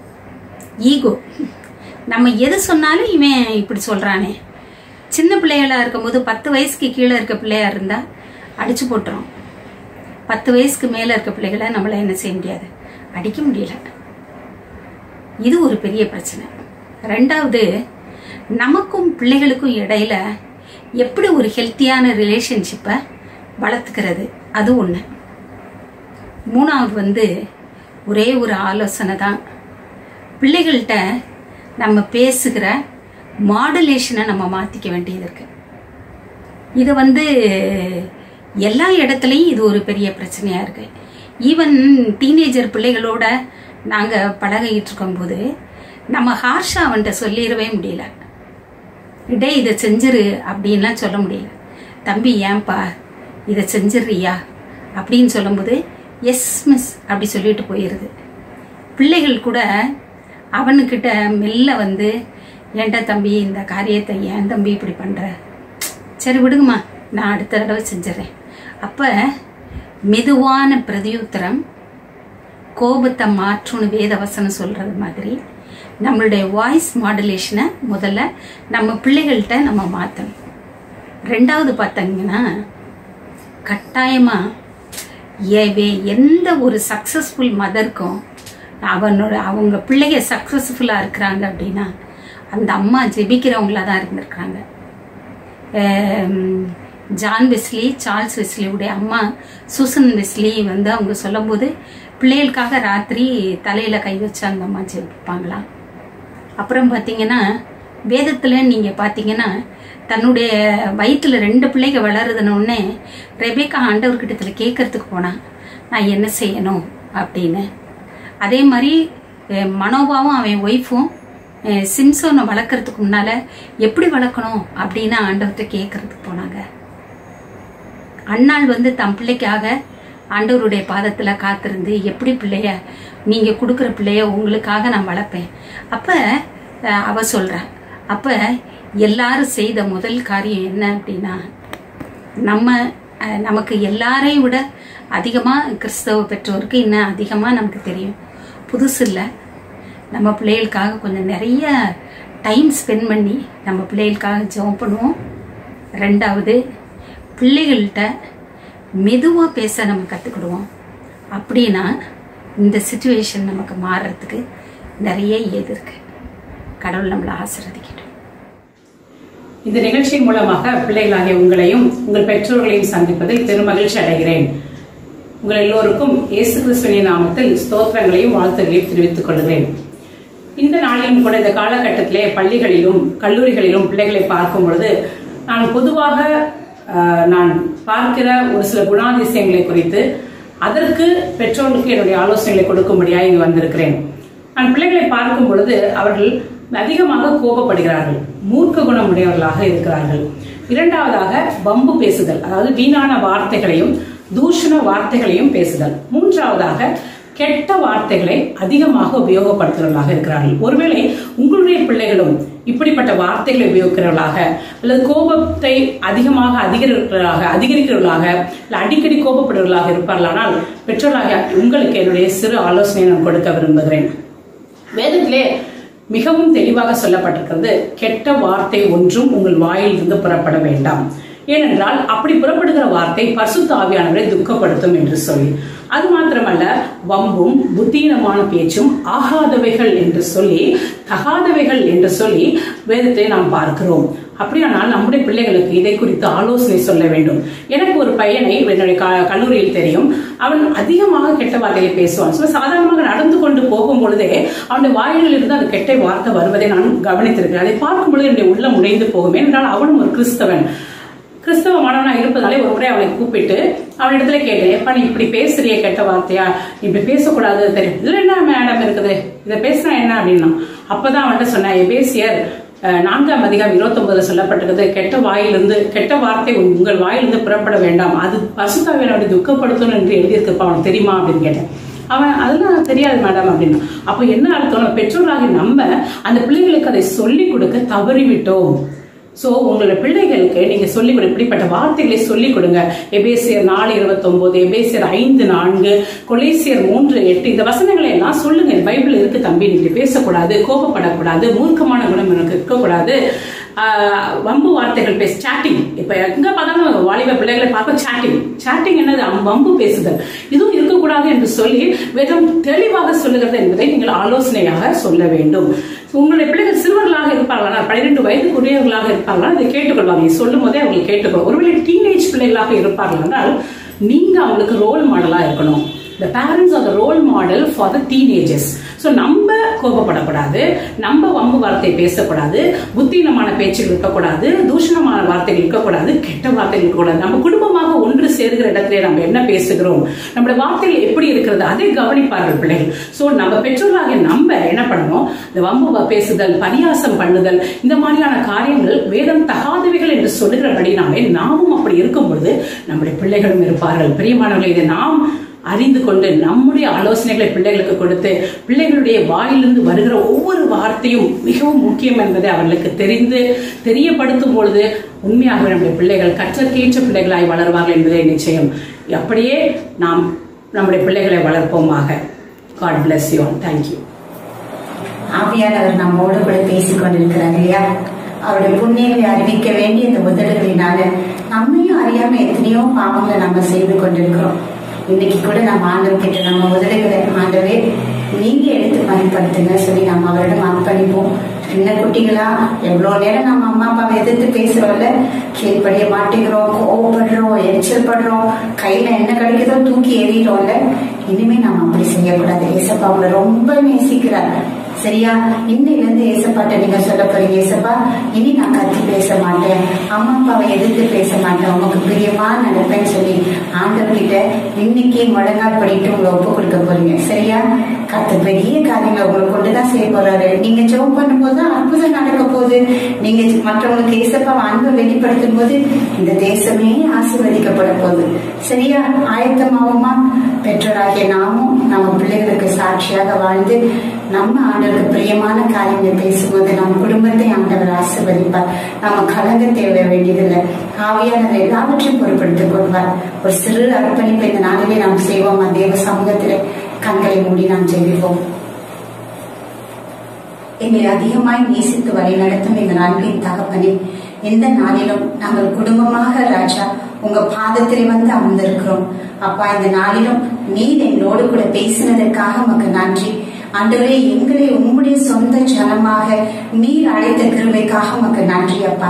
ஈகோ நம்ம எது சொன்னாலும் இவன் இப்படி சொல்கிறானே சின்ன பிள்ளைகளா இருக்கும்போது பத்து வயசுக்கு கீழே இருக்க பிள்ளையா இருந்தால் அடிச்சு போட்டுரும் பத்து வயசுக்கு மேலே இருக்க பிள்ளைகளை நம்மள என்ன செய்ய முடியாது அடிக்க முடியல இது ஒரு பெரிய பிரச்சனை ரெண்டாவது நமக்கும் பிள்ளைகளுக்கும் இடையில எப்படி ஒரு ஹெல்த்தியான ரிலேஷன்ஷிப்பை வளர்த்துக்கிறது அது ஒன்று மூணாவது வந்து ஒரே ஒரு ஆலோசனை தான் பிள்ளைகள்கிட்ட நம்ம பேசுகிற மாடுலேஷனை நம்ம மாற்றிக்க வேண்டியது இருக்கு இது வந்து எல்லா இடத்துலையும் இது ஒரு பெரிய பிரச்சனையாக இருக்கு ஈவன் டீனேஜர் பிள்ளைகளோட நாங்கள் பழகிட்டு இருக்கும்போது நம்ம ஹார்ஷாக அவன்கிட்ட சொல்லிடவே முடியல டே இதை செஞ்சிரு அப்படின்லாம் சொல்ல முடியல தம்பி ஏன்பா இதை செஞ்சிடுறியா அப்படின்னு சொல்லும்போது எஸ் மிஸ் அப்படி சொல்லிட்டு போயிடுது பிள்ளைகள் கூட அவனுக்கிட்ட மெல்ல வந்து ஏன்டா தம்பி இந்த காரியத்தை ஏன் தம்பி இப்படி பண்ணுற சரி விடுங்கம்மா நான் அடுத்த தடவை செஞ்சிடறேன் அப்போ மெதுவான பிரதியுத்தரம் கோபத்தை மாற்றும்னு வேதவசனம் சொல்கிறது மாதிரி நம்மளுடைய வாய்ஸ் மாடுலேஷனை முதல்ல நம்ம பிள்ளைகள்கிட்ட நம்ம மாற்றணும் ரெண்டாவது பார்த்தீங்கன்னா கட்டாயமாக ஏவே எந்த ஒரு சக்ஸஸ்ஃபுல் மதருக்கும் அவனோட அவங்க பிள்ளைங்க சக்ஸஸ்ஃபுல்லாக இருக்கிறாங்க அப்படின்னா அந்த அம்மா ஜெபிக்கிறவங்களா தான் இருந்திருக்கிறாங்க ஜான் வெஸ்லி சார்ல்ஸ் வெஸ்லியுடைய அம்மா சூசன் வெஸ்லி வந்து அவங்க சொல்லும்போது பிள்ளைகளுக்காக ராத்திரி தலையில் கை வச்சு அந்த அம்மா ஜெபிப்பாங்களாம் அப்புறம் பார்த்தீங்கன்னா வேதத்தில் நீங்கள் பார்த்தீங்கன்னா தன்னுடைய வயிற்றுல ரெண்டு பிள்ளைங்க வளருதுனோடனே ரெபேக்கா ஆண்டவர்கிட்டத்துல கேட்கறதுக்கு போனான் நான் என்ன செய்யணும் அப்படின்னு அதே மாதிரி மனோபாவும் அவன் ஒய்ஃபும் சிம்சோனை வளர்க்குறதுக்கு முன்னால எப்படி வளர்க்கணும் அப்படின்னு ஆண்டவர்கிட்ட கேட்கறதுக்கு போனாங்க அண்ணாள் வந்து தம் பிள்ளைக்காக ஆண்டவருடைய பாதத்துல காத்திருந்து எப்படி பிள்ளைய நீங்க கொடுக்குற பிள்ளைய உங்களுக்காக நான் வளர்ப்பேன் அப்ப அவ சொல்ற அப்ப எல்லாரும் செய்த முதல் காரியம் என்ன அப்படின்னா நம்ம நமக்கு எல்லாரையும் விட அதிகமாக கிறிஸ்தவ பெற்றோருக்கு இன்னும் அதிகமாக நமக்கு தெரியும் புதுசு இல்லை நம்ம பிள்ளைகளுக்காக கொஞ்சம் நிறைய டைம் ஸ்பெண்ட் பண்ணி நம்ம பிள்ளைகளுக்காக ஜெபம் பண்ணுவோம் ரெண்டாவது பிள்ளைகள்கிட்ட மெதுவாக பேச நம்ம கற்றுக்கிடுவோம் அப்படின்னா இந்த சுச்சுவேஷன் நமக்கு மாறுறதுக்கு நிறைய ஏது இருக்கு கடவுள் நம்மளை ஆசிர்வதிக்கட்டும் இந்த நிகழ்ச்சியின் மூலமாக பிள்ளைகளாகிய உங்களையும் உங்கள் பெற்றோர்களையும் சந்திப்பதில் பெருமகிழ்ச்சி அடைகிறேன் உங்கள் எல்லோருக்கும் இயேசு கிறிஸ்துவின் நாமத்தில் ஸ்தோத்திரங்களையும் வாழ்த்துகளையும் தெரிவித்துக் கொள்கிறேன் இந்த நாளிலும் கூட இந்த காலகட்டத்திலே பள்ளிகளிலும் கல்லூரிகளிலும் பிள்ளைகளை பார்க்கும் பொழுது நான் பொதுவாக ஆஹ், நான் பார்க்கிற ஒரு சில குணாதிசயங்களை குறித்து அதற்கு பெற்றோர்களுக்கு என்னுடைய ஆலோசனைகளை கொடுக்கும்படியாக இங்கு வந்திருக்கிறேன் நான் பிள்ளைகளை பார்க்கும் பொழுது அவர்கள் அதிகமாக கோபப்படுகிறார்கள் மூர்க்க குணம் உடையவர்களாக இருக்கிறார்கள் இரண்டாவதாக வம்பு பேசுதல் அதாவது வீணான வார்த்தைகளையும் தூஷண வார்த்தைகளையும் பேசுதல் மூன்றாவதாக கெட்ட வார்த்தைகளை அதிகமாக உபயோகப்படுத்துகிறவர்களாக இருக்கிறார்கள் ஒருவேளை உங்களுடைய பிள்ளைகளும் இப்படிப்பட்ட வார்த்தைகளை உபயோகிக்கிறவர்களாக அல்லது கோபத்தை அதிகமாக அதிகரிக்கிறவர்களாக அதிகரிக்கிறவர்களாக இல்லை அடிக்கடி கோபப்படுவர்களாக இருப்பார்களானால் பெற்றோராக உங்களுக்கு என்னுடைய சிறு ஆலோசனையை நான் கொடுக்க விரும்புகிறேன் வேதத்திலே மிகவும் தெளிவாக சொல்லப்பட்டிருக்கிறது கெட்ட வார்த்தை ஒன்றும் உங்கள் வாயில் இருந்து புறப்பட வேண்டாம் ஏனென்றால் அப்படி புறப்படுகிற வார்த்தை பரிசுத்த ஆவியானவரை துக்கப்படுத்தும் என்று சொல்லி அது மாத்திரமல்ல வம்பும் புத்தீனமான பேச்சும் ஆகாதவைகள் என்று சொல்லி தகாதவைகள் என்று சொல்லி வேதத்தை நாம் பார்க்கிறோம் அப்படியானால் நம்முடைய பிள்ளைகளுக்கு இதை குறித்து ஆலோசனை சொல்ல வேண்டும் எனக்கு ஒரு பையனை என்னுடைய க- கல்லூரியில் தெரியும் அவன் அதிகமாக கெட்ட வார்த்தையை பேசுவான் சும்மா சாதாரணமாக நடந்து கொண்டு போகும் பொழுதே அவனுடைய வாயிலில் இருந்து அந்த கெட்ட வார்த்தை வருவதை நான் கவனித்திருக்கிறேன் அதை பார்க்கும் பொழுது என்னுடைய உள்ளம் உடைந்து போகும் ஏனென்றால் அவனும் ஒரு கிறிஸ்தவன் கிறிஸ்தவ மாணவனா இருப்பதாலே ஒரு முறை அவனை கூப்பிட்டு அவனிடத்துல கேட்டேன் எப்ப நீ இப்படி பேசுறிய கெட்ட வார்த்தையா நீ இப்படி பேசக்கூடாது தெரியும் இதுல என்ன மேடம் இருக்குது இதை பேசினா என்ன அப்படின்னா அப்பதான் அவன்கிட்ட சொன்னேன் எபேசியர் அஹ், நான்காம் அதிகாரம் இருபத்தொன்பதுல சொல்லப்பட்டிருக்கிறது கெட்ட வாயிலிருந்து கெட்ட வார்த்தை உங்- உங்கள் வாயிலிருந்து புறப்பட வேண்டாம் அது பசுத்தாவியனோட துக்கப்படும் என்று எழுதியிருக்கப்ப அவனுக்கு தெரியுமா அப்படின்னு கேட்டேன் அவன் அதெல்லாம் தெரியாது மேடம் அப்படின்னா அப்ப என்ன அர்த்தம் பெற்றோராகி நம்ம அந்த பிள்ளைகளுக்கு அதை சொல்லிக் கொடுக்க தவறிவிட்டோம் சோ உங்களோட பிள்ளைகளுக்கு நீங்க சொல்லி கொடு இப்படிப்பட்ட வார்த்தைகளை சொல்லிக் கொடுங்க எபேசியர் நாலு இருபத்தொன்பது எபேசியர் ஐந்து நான்கு கொலேசியர் மூன்று எட்டு இந்த வசனங்களை எல்லாம் சொல்லுங்க பைபிள் இருக்கு தம்பி நீங்க பேசக்கூடாது கோபப்படக்கூடாது மூர்க்கமான குணம் எனக்கு இருக்கக்கூடாது ஆஹ் வம்பு வார்த்தைகள் பேச சாட்டிங் இப்ப எங்க பார்த்தாலும் வாலிப பிள்ளைகளை பார்க்க சாட்டிங் சாட்டிங் என்னது அம் வம்பு பேசுதல் இதுவும் இருக்கக்கூடாது என்று சொல்லி வேதம் தெளிவாக சொல்லுகிறது என்பதை நீங்கள் ஆலோசனையாக சொல்ல வேண்டும் உங்களுடைய பிள்ளைகள் சிறுவர்களாக இருப்பார்களா பன்னிரெண்டு வயதுக்குரியவர்களாக இருப்பார்களா அதை கேட்டுக்கொள்வாங்க நீ சொல்லும் போதே அவங்க கேட்டுக்கொள்ளும் ஒருவேளை டீனேஜ் பிள்ளைகளாக இருப்பார்களானால் நீங்க அவங்களுக்கு ரோல் மாடலா இருக்கணும் the parents are the role model for the teenagers so நம்ம கோபப்படக்கூடாது நம்ம வம்பு வார்த்தை பேசக்கூடாது புத்தீனமான பேச்சுகள் இருக்கக்கூடாது தூஷணமான வார்த்தைகள் இருக்கக்கூடாது கெட்ட வார்த்தைகள் இருக்கக்கூடாது நம்ம குடும்பமாக ஒன்று சேர்கிற இடத்துல நம்ம என்ன பேசுகிறோம் நம்மளோட வார்த்தைகள் எப்படி இருக்கிறது அதை கவனிப்பார்கள் பிள்ளைகள் ஸோ நம்ம பெற்றோராக நம்ம என்ன பண்ணணும் இந்த வம்பு வ- பேசுதல் பரியாசம் பண்ணுதல் இந்த மாதிரியான காரியங்கள் வேதம் தகாதவைகள் என்று சொல்லுகிறபடினாலே நாமும் அப்படி இருக்கும் பொழுது நம்முடைய பிள்ளைகளும் இருப்பார்கள் பிரியமானவர்களை இதை நாம் அறிந்து கொண்டு நம்முடைய ஆலோசனைகளை பிள்ளைகளுக்கு கொடுத்து பிள்ளைகளுடைய வாயிலிருந்து வருகிற ஒவ்வொரு வார்த்தையும் மிகவும் முக்கியம் என்பதை அவர்களுக்கு தெரிந்து தெரியப்படுத்தும் பொழுது உண்மையாகவே நம்முடைய பிள்ளைகள் கற்றற்கேற்ற பிள்ளைகளாய் வளர்வார்கள் என்பதே நிச்சயம் அப்படியே நாம் நம்முடைய பிள்ளைகளை வளர்ப்போமாக God bless you all thank you ஆவியானவர் நம்மோடு கூட பேசிக் கொண்டிருக்கிறார் இல்லையா அவருடைய புண்ணியங்களை அறிவிக்க வேண்டிய இந்த உதடுகளினால நம்மையும் அறியாம எத்தனையோ பாவங்களை நம்ம செய்து கொண்டிருக்கிறோம் இன்னைக்கு கூட நம்ம ஆண்டவர் கிட்ட நம்ம உதடுகளை ஆண்டவே நீங்க எடுத்து பயன்படுத்துங்க சொல்லி நம்ம அவரிடம் அர்ப்பணிப்போம் சின்ன குட்டிகளா எவ்வளவு நேரம் நம்ம அம்மா அப்பாவை எதிர்த்து பேசுறோம்ல கீழ்ப்படிய மாட்டேங்கிறோம் கோவப்படுறோம் எரிச்சல் படுறோம் கையில என்ன கிடைக்குதோ தூக்கி எறிகிறோம்ல இனிமே நம்ம அப்படி செய்யக்கூடாது ஏசப்பா அவங்களை ரொம்ப நேசிக்கிறாங்க சரியா இன்னையில இருந்து ஏசப்பாட்ட நீங்க சொல்ல போறீங்க ஏசப்பா இனி நான் கத்தி பேச மாட்டேன் அம்மா அப்பாவை எதிர்த்து பேச மாட்டேன் உனக்கு பிரியமா நடப்பேன்னு சொல்லி ஆண்டவர்கிட்ட இன்னைக்கு முழங்கால் படிட்டு உங்களை ஒப்பு கொடுக்க போறீங்க சரியா கத்த பெரிய காரியங்களை உங்களை கொண்டுதான் செய்ய போறாரு நீங்க ஜெபம் பண்ணும்போது தான் அற்புதம் நடக்க போகுது நீங்க மற்றவங்களுக்கு ஏசப்பா அன்பை வெளிப்படுத்தும் போது இந்த தேசமே ஆசீர்வதிக்கப்பட போகுது சரியா ஆயத்தமாவுமா பெற்றோராகிய நாமும் நம்ம பிள்ளைகளுக்கு சாட்சியாக வாழ்ந்து நம்ம ஆண்டவருக்கு பிரியமான காரியங்களை பேசும்போது நம்ம குடும்பத்தை ஆண்டவர் ஆசீர்வதிப்பார் நம்ம கலங்க தேவை வேண்டியதில்லை ஆவியானவர் எல்லாவற்றையும் பொருட்படுத்திக் கொள்வார் ஒரு சிறு அர்ப்பணிப்பை இந்த நாளிலே நாம் செய்வோம் தேவ சமூகத்திலே கண்களை மூடி நாம் ஜெபிப்போம் எங்களை அதிகமாய் நேசித்து வழி நடத்தும் எங்கள் அன்பின் தகப்பனே எந்த நாளிலும் நாங்கள் குடும்பமாக ராஜா உங்க பாதத்தில் வந்து அமர்ந்திருக்கிறோம் அப்பா இந்த நாளிலும் நீர் எங்களோடு கூட பேசினதற்காக உமக்கு நன்றி ஆண்டவரே எங்களை உம்முடைய சொந்த ஜனமாக நீர் அழைத்த கிருபைக்காக உமக்கு நன்றி அப்பா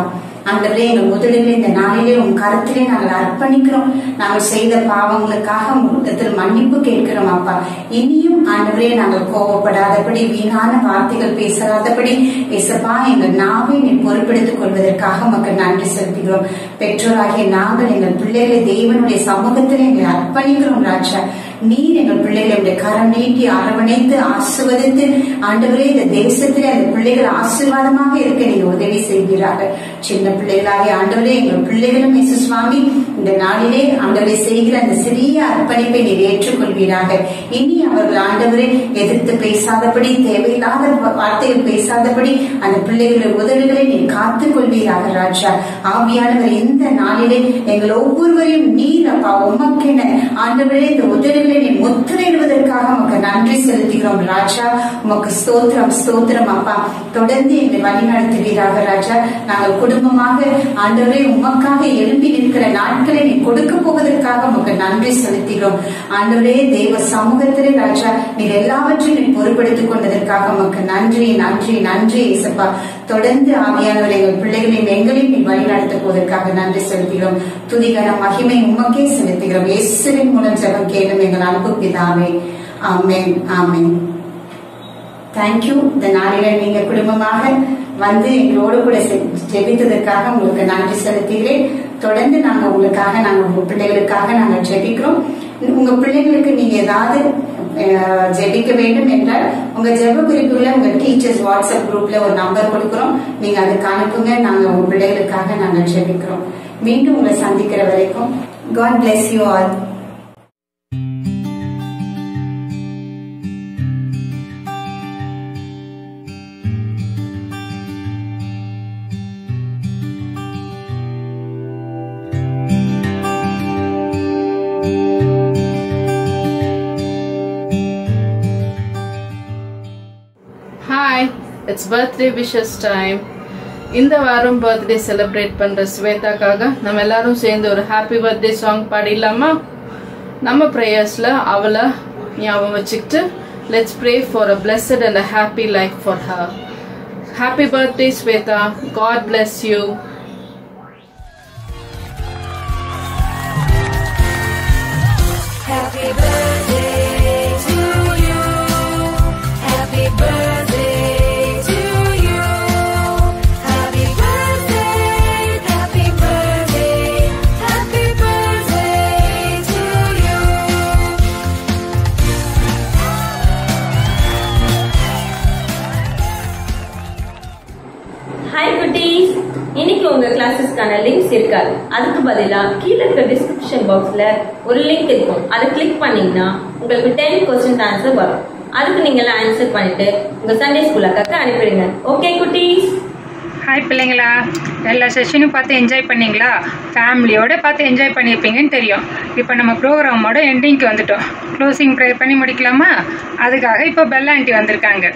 ஆண்டவரே எங்கள் முதலில் இந்த நாளிலே உன் கருத்திலே நாங்கள் அர்ப்பணிக்கிறோம் நாங்கள் செய்த பாவங்களுக்காக உங்களிடத்தில் மன்னிப்பு கேட்கிறோம் அப்பா இனியும் ஆண்டவரே நாங்கள் கோபப்படாதபடி வீணான வார்த்தைகள் பேசாதபடி இசப்பா எங்கள் நாவை நீ பொறுப்பெடுத்துக் கொள்வதற்காக உமக்கு நன்றி செலுத்துகிறோம் பெற்றோராகிய நாங்கள் எங்கள் பிள்ளைகளை தேவனுடைய சமூகத்தில் எங்களை அர்ப்பணிக்கிறோம் ராஜா நீர் எங்கள் பிள்ளைகளுடைய கரம் நீட்டி அரவணைத்து ஆசிர்வதித்து ஆண்டவரே இந்த தேசத்திலே அந்த பிள்ளைகள் ஆசீர்வாதமாக இருக்க நீங்க உதவி செய்கிறார்கள் சின்ன பிள்ளைகளாகிய ஆண்டவரே எங்கள் பிள்ளைகளும் இயேசு சுவாமி இந்த நாளிலே ஆண்டவரை செய்கிற அந்த சிறிய அர்ப்பணிப்பை நீர் ஏற்றுக்கொள்வீராக இனி அவர்கள் ஆண்டவரை எதிர்த்து பேசாதபடி தேவையில்லாத வார்த்தைகள் பேசாதபடி அந்த பிள்ளைகளுடைய உதவிகளை நீர் காத்துக் கொள்வீராக ராஜா ஆவியானவர் இந்த நாளிலே எங்கள் ஒவ்வொருவரையும் நீர் அப்பா உமக்கென ஆண்டவரே இந்த உதவிகளை நீ முத்திரையிடுவதற்காக உமக்கு நன்றி செலுத்துகிறோம் ராஜா உமக்கு ஸ்தோத்திரம் ஸ்தோத்திரம் அப்பா தொடர்ந்து எங்களை வழிநடத்துவீராக ராஜா நாங்கள் குடும்பமாக ஆண்டவரே உமக்காக எழும்பி நிற்கிற நாட்களை நீ கொடுக்க போவதற்காக உமக்கு நன்றி செலுத்துகிறோம் ஆண்டவரே தெய்வ சமூகத்திலே ராஜா நீர் எல்லாவற்றையும் நீ பொறுப்படுத்திக் கொண்டதற்காக உமக்கு நன்றி நன்றி நன்றி இசப்பா தொடர்ந்து ஆவியானவர் எங்கள் பிள்ளைகளையும் எங்களையும் நீ வழிநடத்த போவதற்காக நன்றி செலுத்துகிறோம் துதிகர மகிமை உமக்கே செலுத்துகிறோம் இயேசுவின் மூலம் ஜெபம் கேளும் எங்கள் அன்பு பிதாவே ஆமென் ஆமென் தேங்க்யூ இந்த நாளில நீங்க குடும்பமாக வந்து எங்களோடு கூட செ- ஜெபித்ததற்காக உங்களுக்கு நன்றி செலுத்துகிறேன் தொடர்ந்து நாங்க உங்களுக்காக நாங்க உங்க பிள்ளைகளுக்காக நாங்க ஜெபிக்கிறோம் உங்க பிள்ளைகளுக்கு நீங்க ஏதாவது அஹ், ஜெபிக்க வேண்டும் என்றால் உங்க ஜெப குறிப்புகளை உங்க டீச்சர்ஸ் வாட்ஸ்அப் குரூப்ல ஒரு நம்பர் கொடுக்கிறோம் நீங்க அதுக்கு அனுப்புங்க நாங்க உங்க பிள்ளைகளுக்காக நாங்க ஜெபிக்கிறோம் மீண்டும் உங்களை சந்திக்கிற வரைக்கும் God bless you all hi it's birthday wishes time இந்த வாரம் பர்த்டே செலிப்ரேட் பண்ற ஸ்வேதாக்காக நம்ம எல்லாரும் சேர்ந்து ஒரு ஹாப்பி பர்த்டே சாங் பாடிடலாமா நம்ம ப்ரேயர்ஸ்ல அவளை ஞாபகம் வச்சுக்கிட்டு let's pray for a blessed and a happy life for her happy birthday Swetha God bless you Happy birthday to you. Happy birthday to you. Happy birthday, happy birthday, happy birthday to you. Hi குட்டீஸ் இன்னைக்கு உங்க கிளாஸஸ்க்கான links இருக்காது அதுக்கு பதிலா கீழே இருக்க description பாக்ஸ்ல ஒரு லிங்க் இருக்கும் அதை கிளிக் பண்ணீங்கன்னா உங்களுக்கு டென் கொஸ்டின் ஆன்சர் வரும் அதுக்கு நீங்க எல்லாம் ஆன்சர் பண்ணிட்டு உங்க சண்டே ஸ்கூல் அக்காக்கு அனுப்பிடுங்க ஓகே குட்டீஸ் ஹாய் பிள்ளைங்களா எல்லா செஷனும் பார்த்து என்ஜாய் பண்ணீங்களா ஃபேமிலியோட பார்த்து என்ஜாய் பண்ணியிருப்பீங்கன்னு தெரியும் இப்போ நம்ம ப்ரோக்ராமோட எண்டிங்க்கு வந்துட்டோம் க்ளோசிங் ப்ரேயர் பண்ணி முடிக்கலாமா அதுக்காக இப்போ பெல் ஆண்டி வந்திருக்காங்க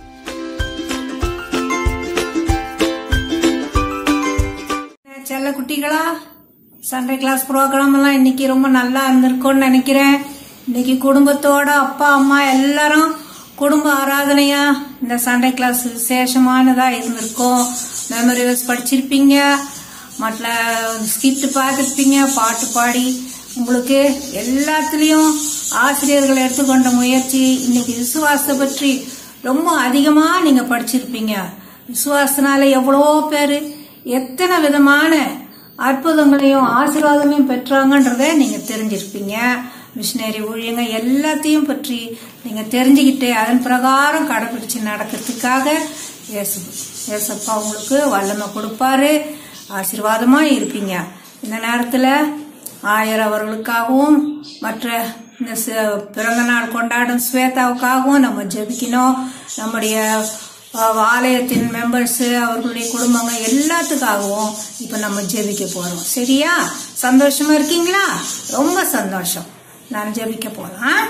செல்ல குட்டிகளா சண்டே கிளாஸ் ப்ரோக்ராம் எல்லாம் இன்னைக்கு ரொம்ப நல்லா இருந்திருக்கும்னு நினைக்கிறேன் இன்னைக்கு குடும்பத்தோட அப்பா அம்மா எல்லாரும் குடும்ப ஆராதனையா இந்த சண்டே கிளாஸ் விசேஷமானதா இருந்திருக்கும் மெமரிஸ் படிச்சிருப்பீங்க மற்ற ஸ்கிப்ட் பார்த்துருப்பீங்க பாட்டு பாடி உங்களுக்கு எல்லாத்துலேயும் ஆசிரியர்கள் எடுத்துக்கொண்ட முயற்சி இன்னைக்கு விசுவாசத்தை பற்றி ரொம்ப அதிகமாக நீங்கள் படிச்சிருப்பீங்க விசுவாசனால எவ்வளோ பேர் எத்தனை விதமான அற்புதங்களையும் ஆசீர்வாதங்களையும் பெற்றாங்கன்றதை நீங்கள் தெரிஞ்சிருப்பீங்க மிஷினரி ஊழியங்க எல்லாத்தையும் பற்றி நீங்கள் தெரிஞ்சுக்கிட்டு அதன் பிரகாரம் கடைபிடிச்சு நடக்கிறதுக்காக இயேசு இயேசப்பா உங்களுக்கு வல்லமை கொடுப்பாரு ஆசீர்வாதமாக இருப்பீங்க இந்த நேரத்தில் ஆயர் அவர்களுக்காகவும் மற்ற இந்த ச- பிறந்த நாள் கொண்டாடும் ஸ்வேதாவுக்காகவும் நம்ம ஜெபிக்கணும் நம்முடைய அஹ், ஆலயத்தின் மெம்பர்ஸு அவர்களுடைய குடும்பங்க எல்லாத்துக்காகவும் இப்போ நம்ம ஜெபிக்க போகிறோம் சரியா சந்தோஷமா இருக்கீங்களா ரொம்ப சந்தோஷம் நான் ஜெபிக்க போகலாம்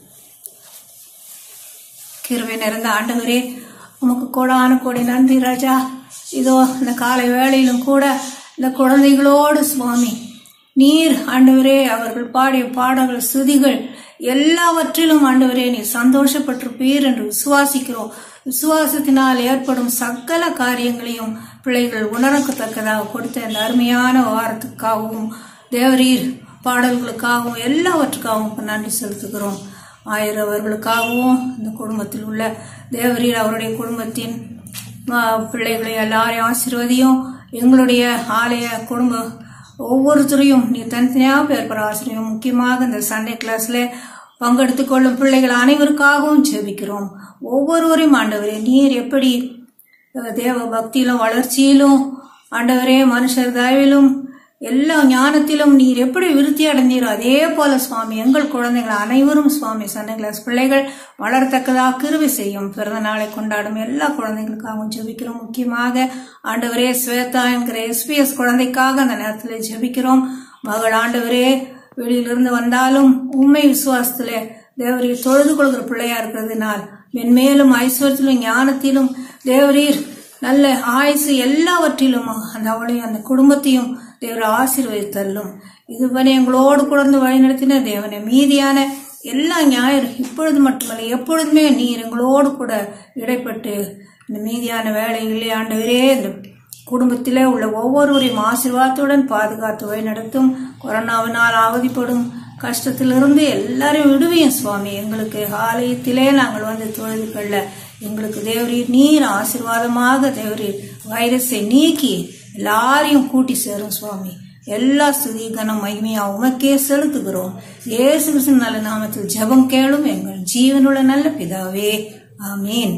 கிருவை நிறைந்த ஆண்டவரே உமக்கு கோடான கோடி நன்றி ராஜா இதோ இந்த காலை வேளையிலும் கூட இந்த குழந்தைகளோடு சுவாமி நீர் ஆண்டவரே அவர்கள் பாடிய பாடல்கள் சுதிகள் எல்லாவற்றிலும் ஆண்டவரே நீ சந்தோஷப்பட்டிருப்பீர் என்று விசுவாசிக்கிறோம் விசுவாசத்தினால் ஏற்படும் சகல காரியங்களையும் பிள்ளைகள் உணரத்தக்கதாக கொடுத்த இந்த அருமையான வாரத்துக்காகவும் தேவரீர் பாடல்களுக்காகவும் எல்லாவற்றுக்காகவும் இப்ப நன்றி செலுத்துகிறோம் ஆயிரவர்களுக்காகவும் இந்த குடும்பத்தில் உள்ள தேவரீர் அவருடைய குடும்பத்தின் ஆ, பிள்ளைகளை எல்லாரையும் ஆசீர்வதியும் எங்களுடைய ஆலய குடும்ப ஒவ்வொருத்தரையும் நீ தனித்தனியாக பேர் பெற ஆசிரியம் முக்கியமாக இந்த சண்டே கிளாஸ்ல பங்கெடுத்துக் கொள்ளும் பிள்ளைகள் அனைவருக்காகவும் ஜெபிக்கிறோம் ஒவ்வொருவரையும் ஆண்டவரே நீர் எப்படி அஹ், தேவ பக்தியிலும் வளர்ச்சியிலும் ஆண்டவரே மனுஷர் தயவிலும் எல்லா ஞானத்திலும் நீர் எப்படி விருத்தி அடைந்தீரோ அதே போல சுவாமி எங்கள் குழந்தைகள் அனைவரும் சுவாமி சண்டே கிளாஸ் பிள்ளைகள் வளரத்தக்கதாக கிருவி செய்யும் பிறந்த நாளை கொண்டாடும் எல்லா குழந்தைகளுக்காகவும் ஜெபிக்கிறோம் முக்கியமாக ஆண்டவரே ஸ்வேதா என்கிற எஸ்பிஎஸ் குழந்தைக்காக அந்த நேரத்தில் ஜெபிக்கிறோம் மகள் ஆண்டவரே வெளியிலிருந்து வந்தாலும் உண்மை விசுவாசத்திலே தேவரீர் தொழுது கொள்கிற பிள்ளையா இருக்கிறதுனால் மென்மேலும் ஐஸ்வர்யத்திலும் ஞானத்திலும் தேவரீர் நல்ல ஆயுசு எல்லாவற்றிலும் அந்த அவளையும் அந்த குடும்பத்தையும் தேவர் ஆசீர்வதித்தள்ளும் இதுவரை எங்களோடு குழந்தை வழிநடத்தின தேவனை மீதியான எல்லா ஞாயிறு இப்பொழுது மட்டுமல்ல எப்பொழுதுமே நீர் எங்களோடு கூட இடைப்பட்டு இந்த மீதியான வேலைகளிலே ஆண்டவரே இந்த குடும்பத்திலே உள்ள ஒவ்வொருவரையும் ஆசீர்வாதத்துடன் பாதுகாத்து வழிநடத்தும் கொரோனாவினால் அவதிப்படும் கஷ்டத்திலிருந்து எல்லாரையும் விடுவியும் சுவாமி எங்களுக்கு ஆலயத்திலே நாங்கள் வந்து தொழுது கொள்ள எங்களுக்கு தேவரீர் நீர் ஆசீர்வாதமாக தேவரீர் வைரஸை நீக்கி எல்லாரையும் கூட்டி சேரும் சுவாமி எல்லா ஸ்துதி கனம் மகிமையா உமக்கே செலுத்துகிறோம் இயேசு கிறிஸ்துவின் நல்ல நாமத்தில் ஜெபம் கேளும் எங்கள் ஜீவனுள்ள நல்ல பிதாவே ஆமீன்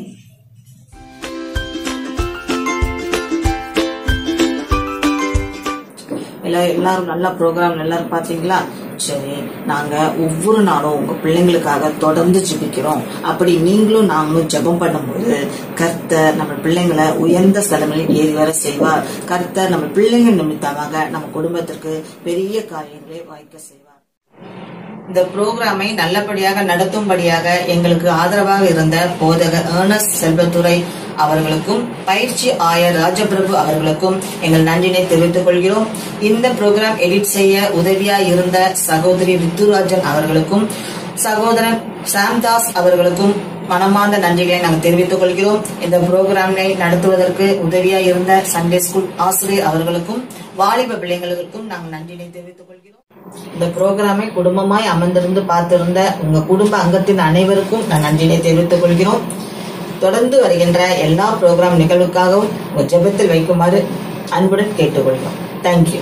எல்லா எல்லாரும் நல்ல ப்ரோக்ராம் எல்லாரும் பாத்தீங்களா சரி நாங்க ஒவ்வொரு நாளும் உங்க பிள்ளைங்களுக்காக தொடர்ந்து ஜெபிக்கிறோம் அப்படி நீங்களும் நாங்களும் ஜெபம் பண்ணும்போது கர்த்தர் நம்ம பிள்ளைங்களை உயர்ந்த ஸ்தலங்களில் ஏறி வர செய்வார் கர்த்தர் நம்ம பிள்ளைங்க நிமித்தமாக நம்ம குடும்பத்திற்கு பெரிய காரியங்களை வாய்க்க செய்வார் இந்த புரோகிராமை நல்லபடியாக நடத்தும்படியாக எங்களுக்கு ஆதரவாக இருந்த போதகர் ஏர்னஸ்ட் செல்வத்துறை அவர்களுக்கும் பயிற்சி ஆயர் ராஜபிரபு அவர்களுக்கும் எங்கள் நன்றினை தெரிவித்துக் கொள்கிறோம் இந்த புரோகிராம் எடிட் செய்ய உதவியா இருந்த சகோதரி ரித்துராஜன் அவர்களுக்கும் சகோதரன் சாம்தாஸ் அவர்களுக்கும் மனமார்ந்த நன்றிகளை நாங்கள் தெரிவித்துக் கொள்கிறோம் இந்த புரோகிராமை நடத்துவதற்கு உதவியா இருந்த சண்டே ஸ்கூல் ஆசிரியர் அவர்களுக்கும் வாலிப பிள்ளைங்களுக்கும் நாங்கள் நன்றினை தெரிவித்துக் கொள்கிறோம் இந்த புரோகிராமை குடும்பமாய் அமர்ந்திருந்து பார்த்திருந்த உங்க குடும்ப அங்கத்தின் அனைவருக்கும் நான் நன்றினை தெரிவித்துக் கொள்கிறோம் தொடர்ந்து வருகின்ற எல்லா புரோகிராம் நிகழ்வுக்காகவும் உங்க ஜெபத்தில் வைக்குமாறு அன்புடன் கேட்டுக்கொள்கிறோம் தேங்க்யூ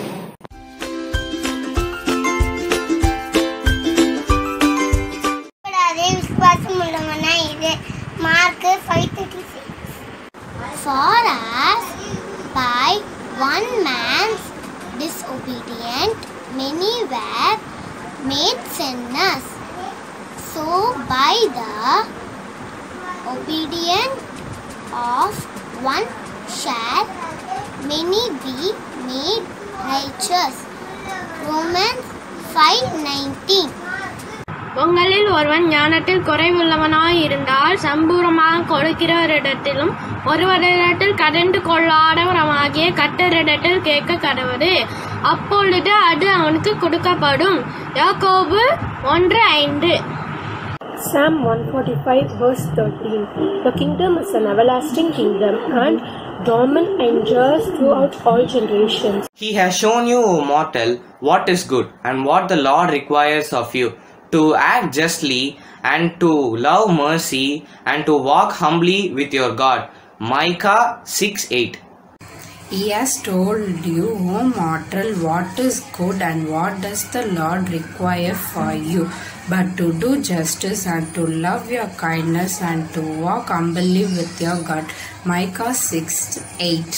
கூடாது விசுவாசம் உள்ளவனா இது Mark five thirty six for as by one man's disobedient many were made sinners so by the obedience of one shall many be made righteous romans 5:19 உங்களில் ஒருவன் ஞானத்தில் குறைவுள்ளவனாய் இருந்தால் சம்பூரமாக கொடுக்கிறவரிடத்திலும் ஒருவரிடத்தில் கடந்து கொள்ளாதவரமாகிய கட்டரிடத்தில் கேட்க கடவுது அப்பொழுது அது அவனுக்கு கொடுக்கப்படும் யாக்கோபு ஒன்று ஐந்து Psalm 145 verse 13 The kingdom is an everlasting kingdom and domain endures throughout all generations. He has shown you, mortal, what is good and what the Lord requires of you to act justly and to love mercy and to walk humbly with your God. Micah 6 8. He has told you, O mortal, what is good and what does the Lord require for you, but to do justice and to love your kindness and to walk humbly with your God. Micah 6 8.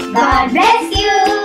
God bless you.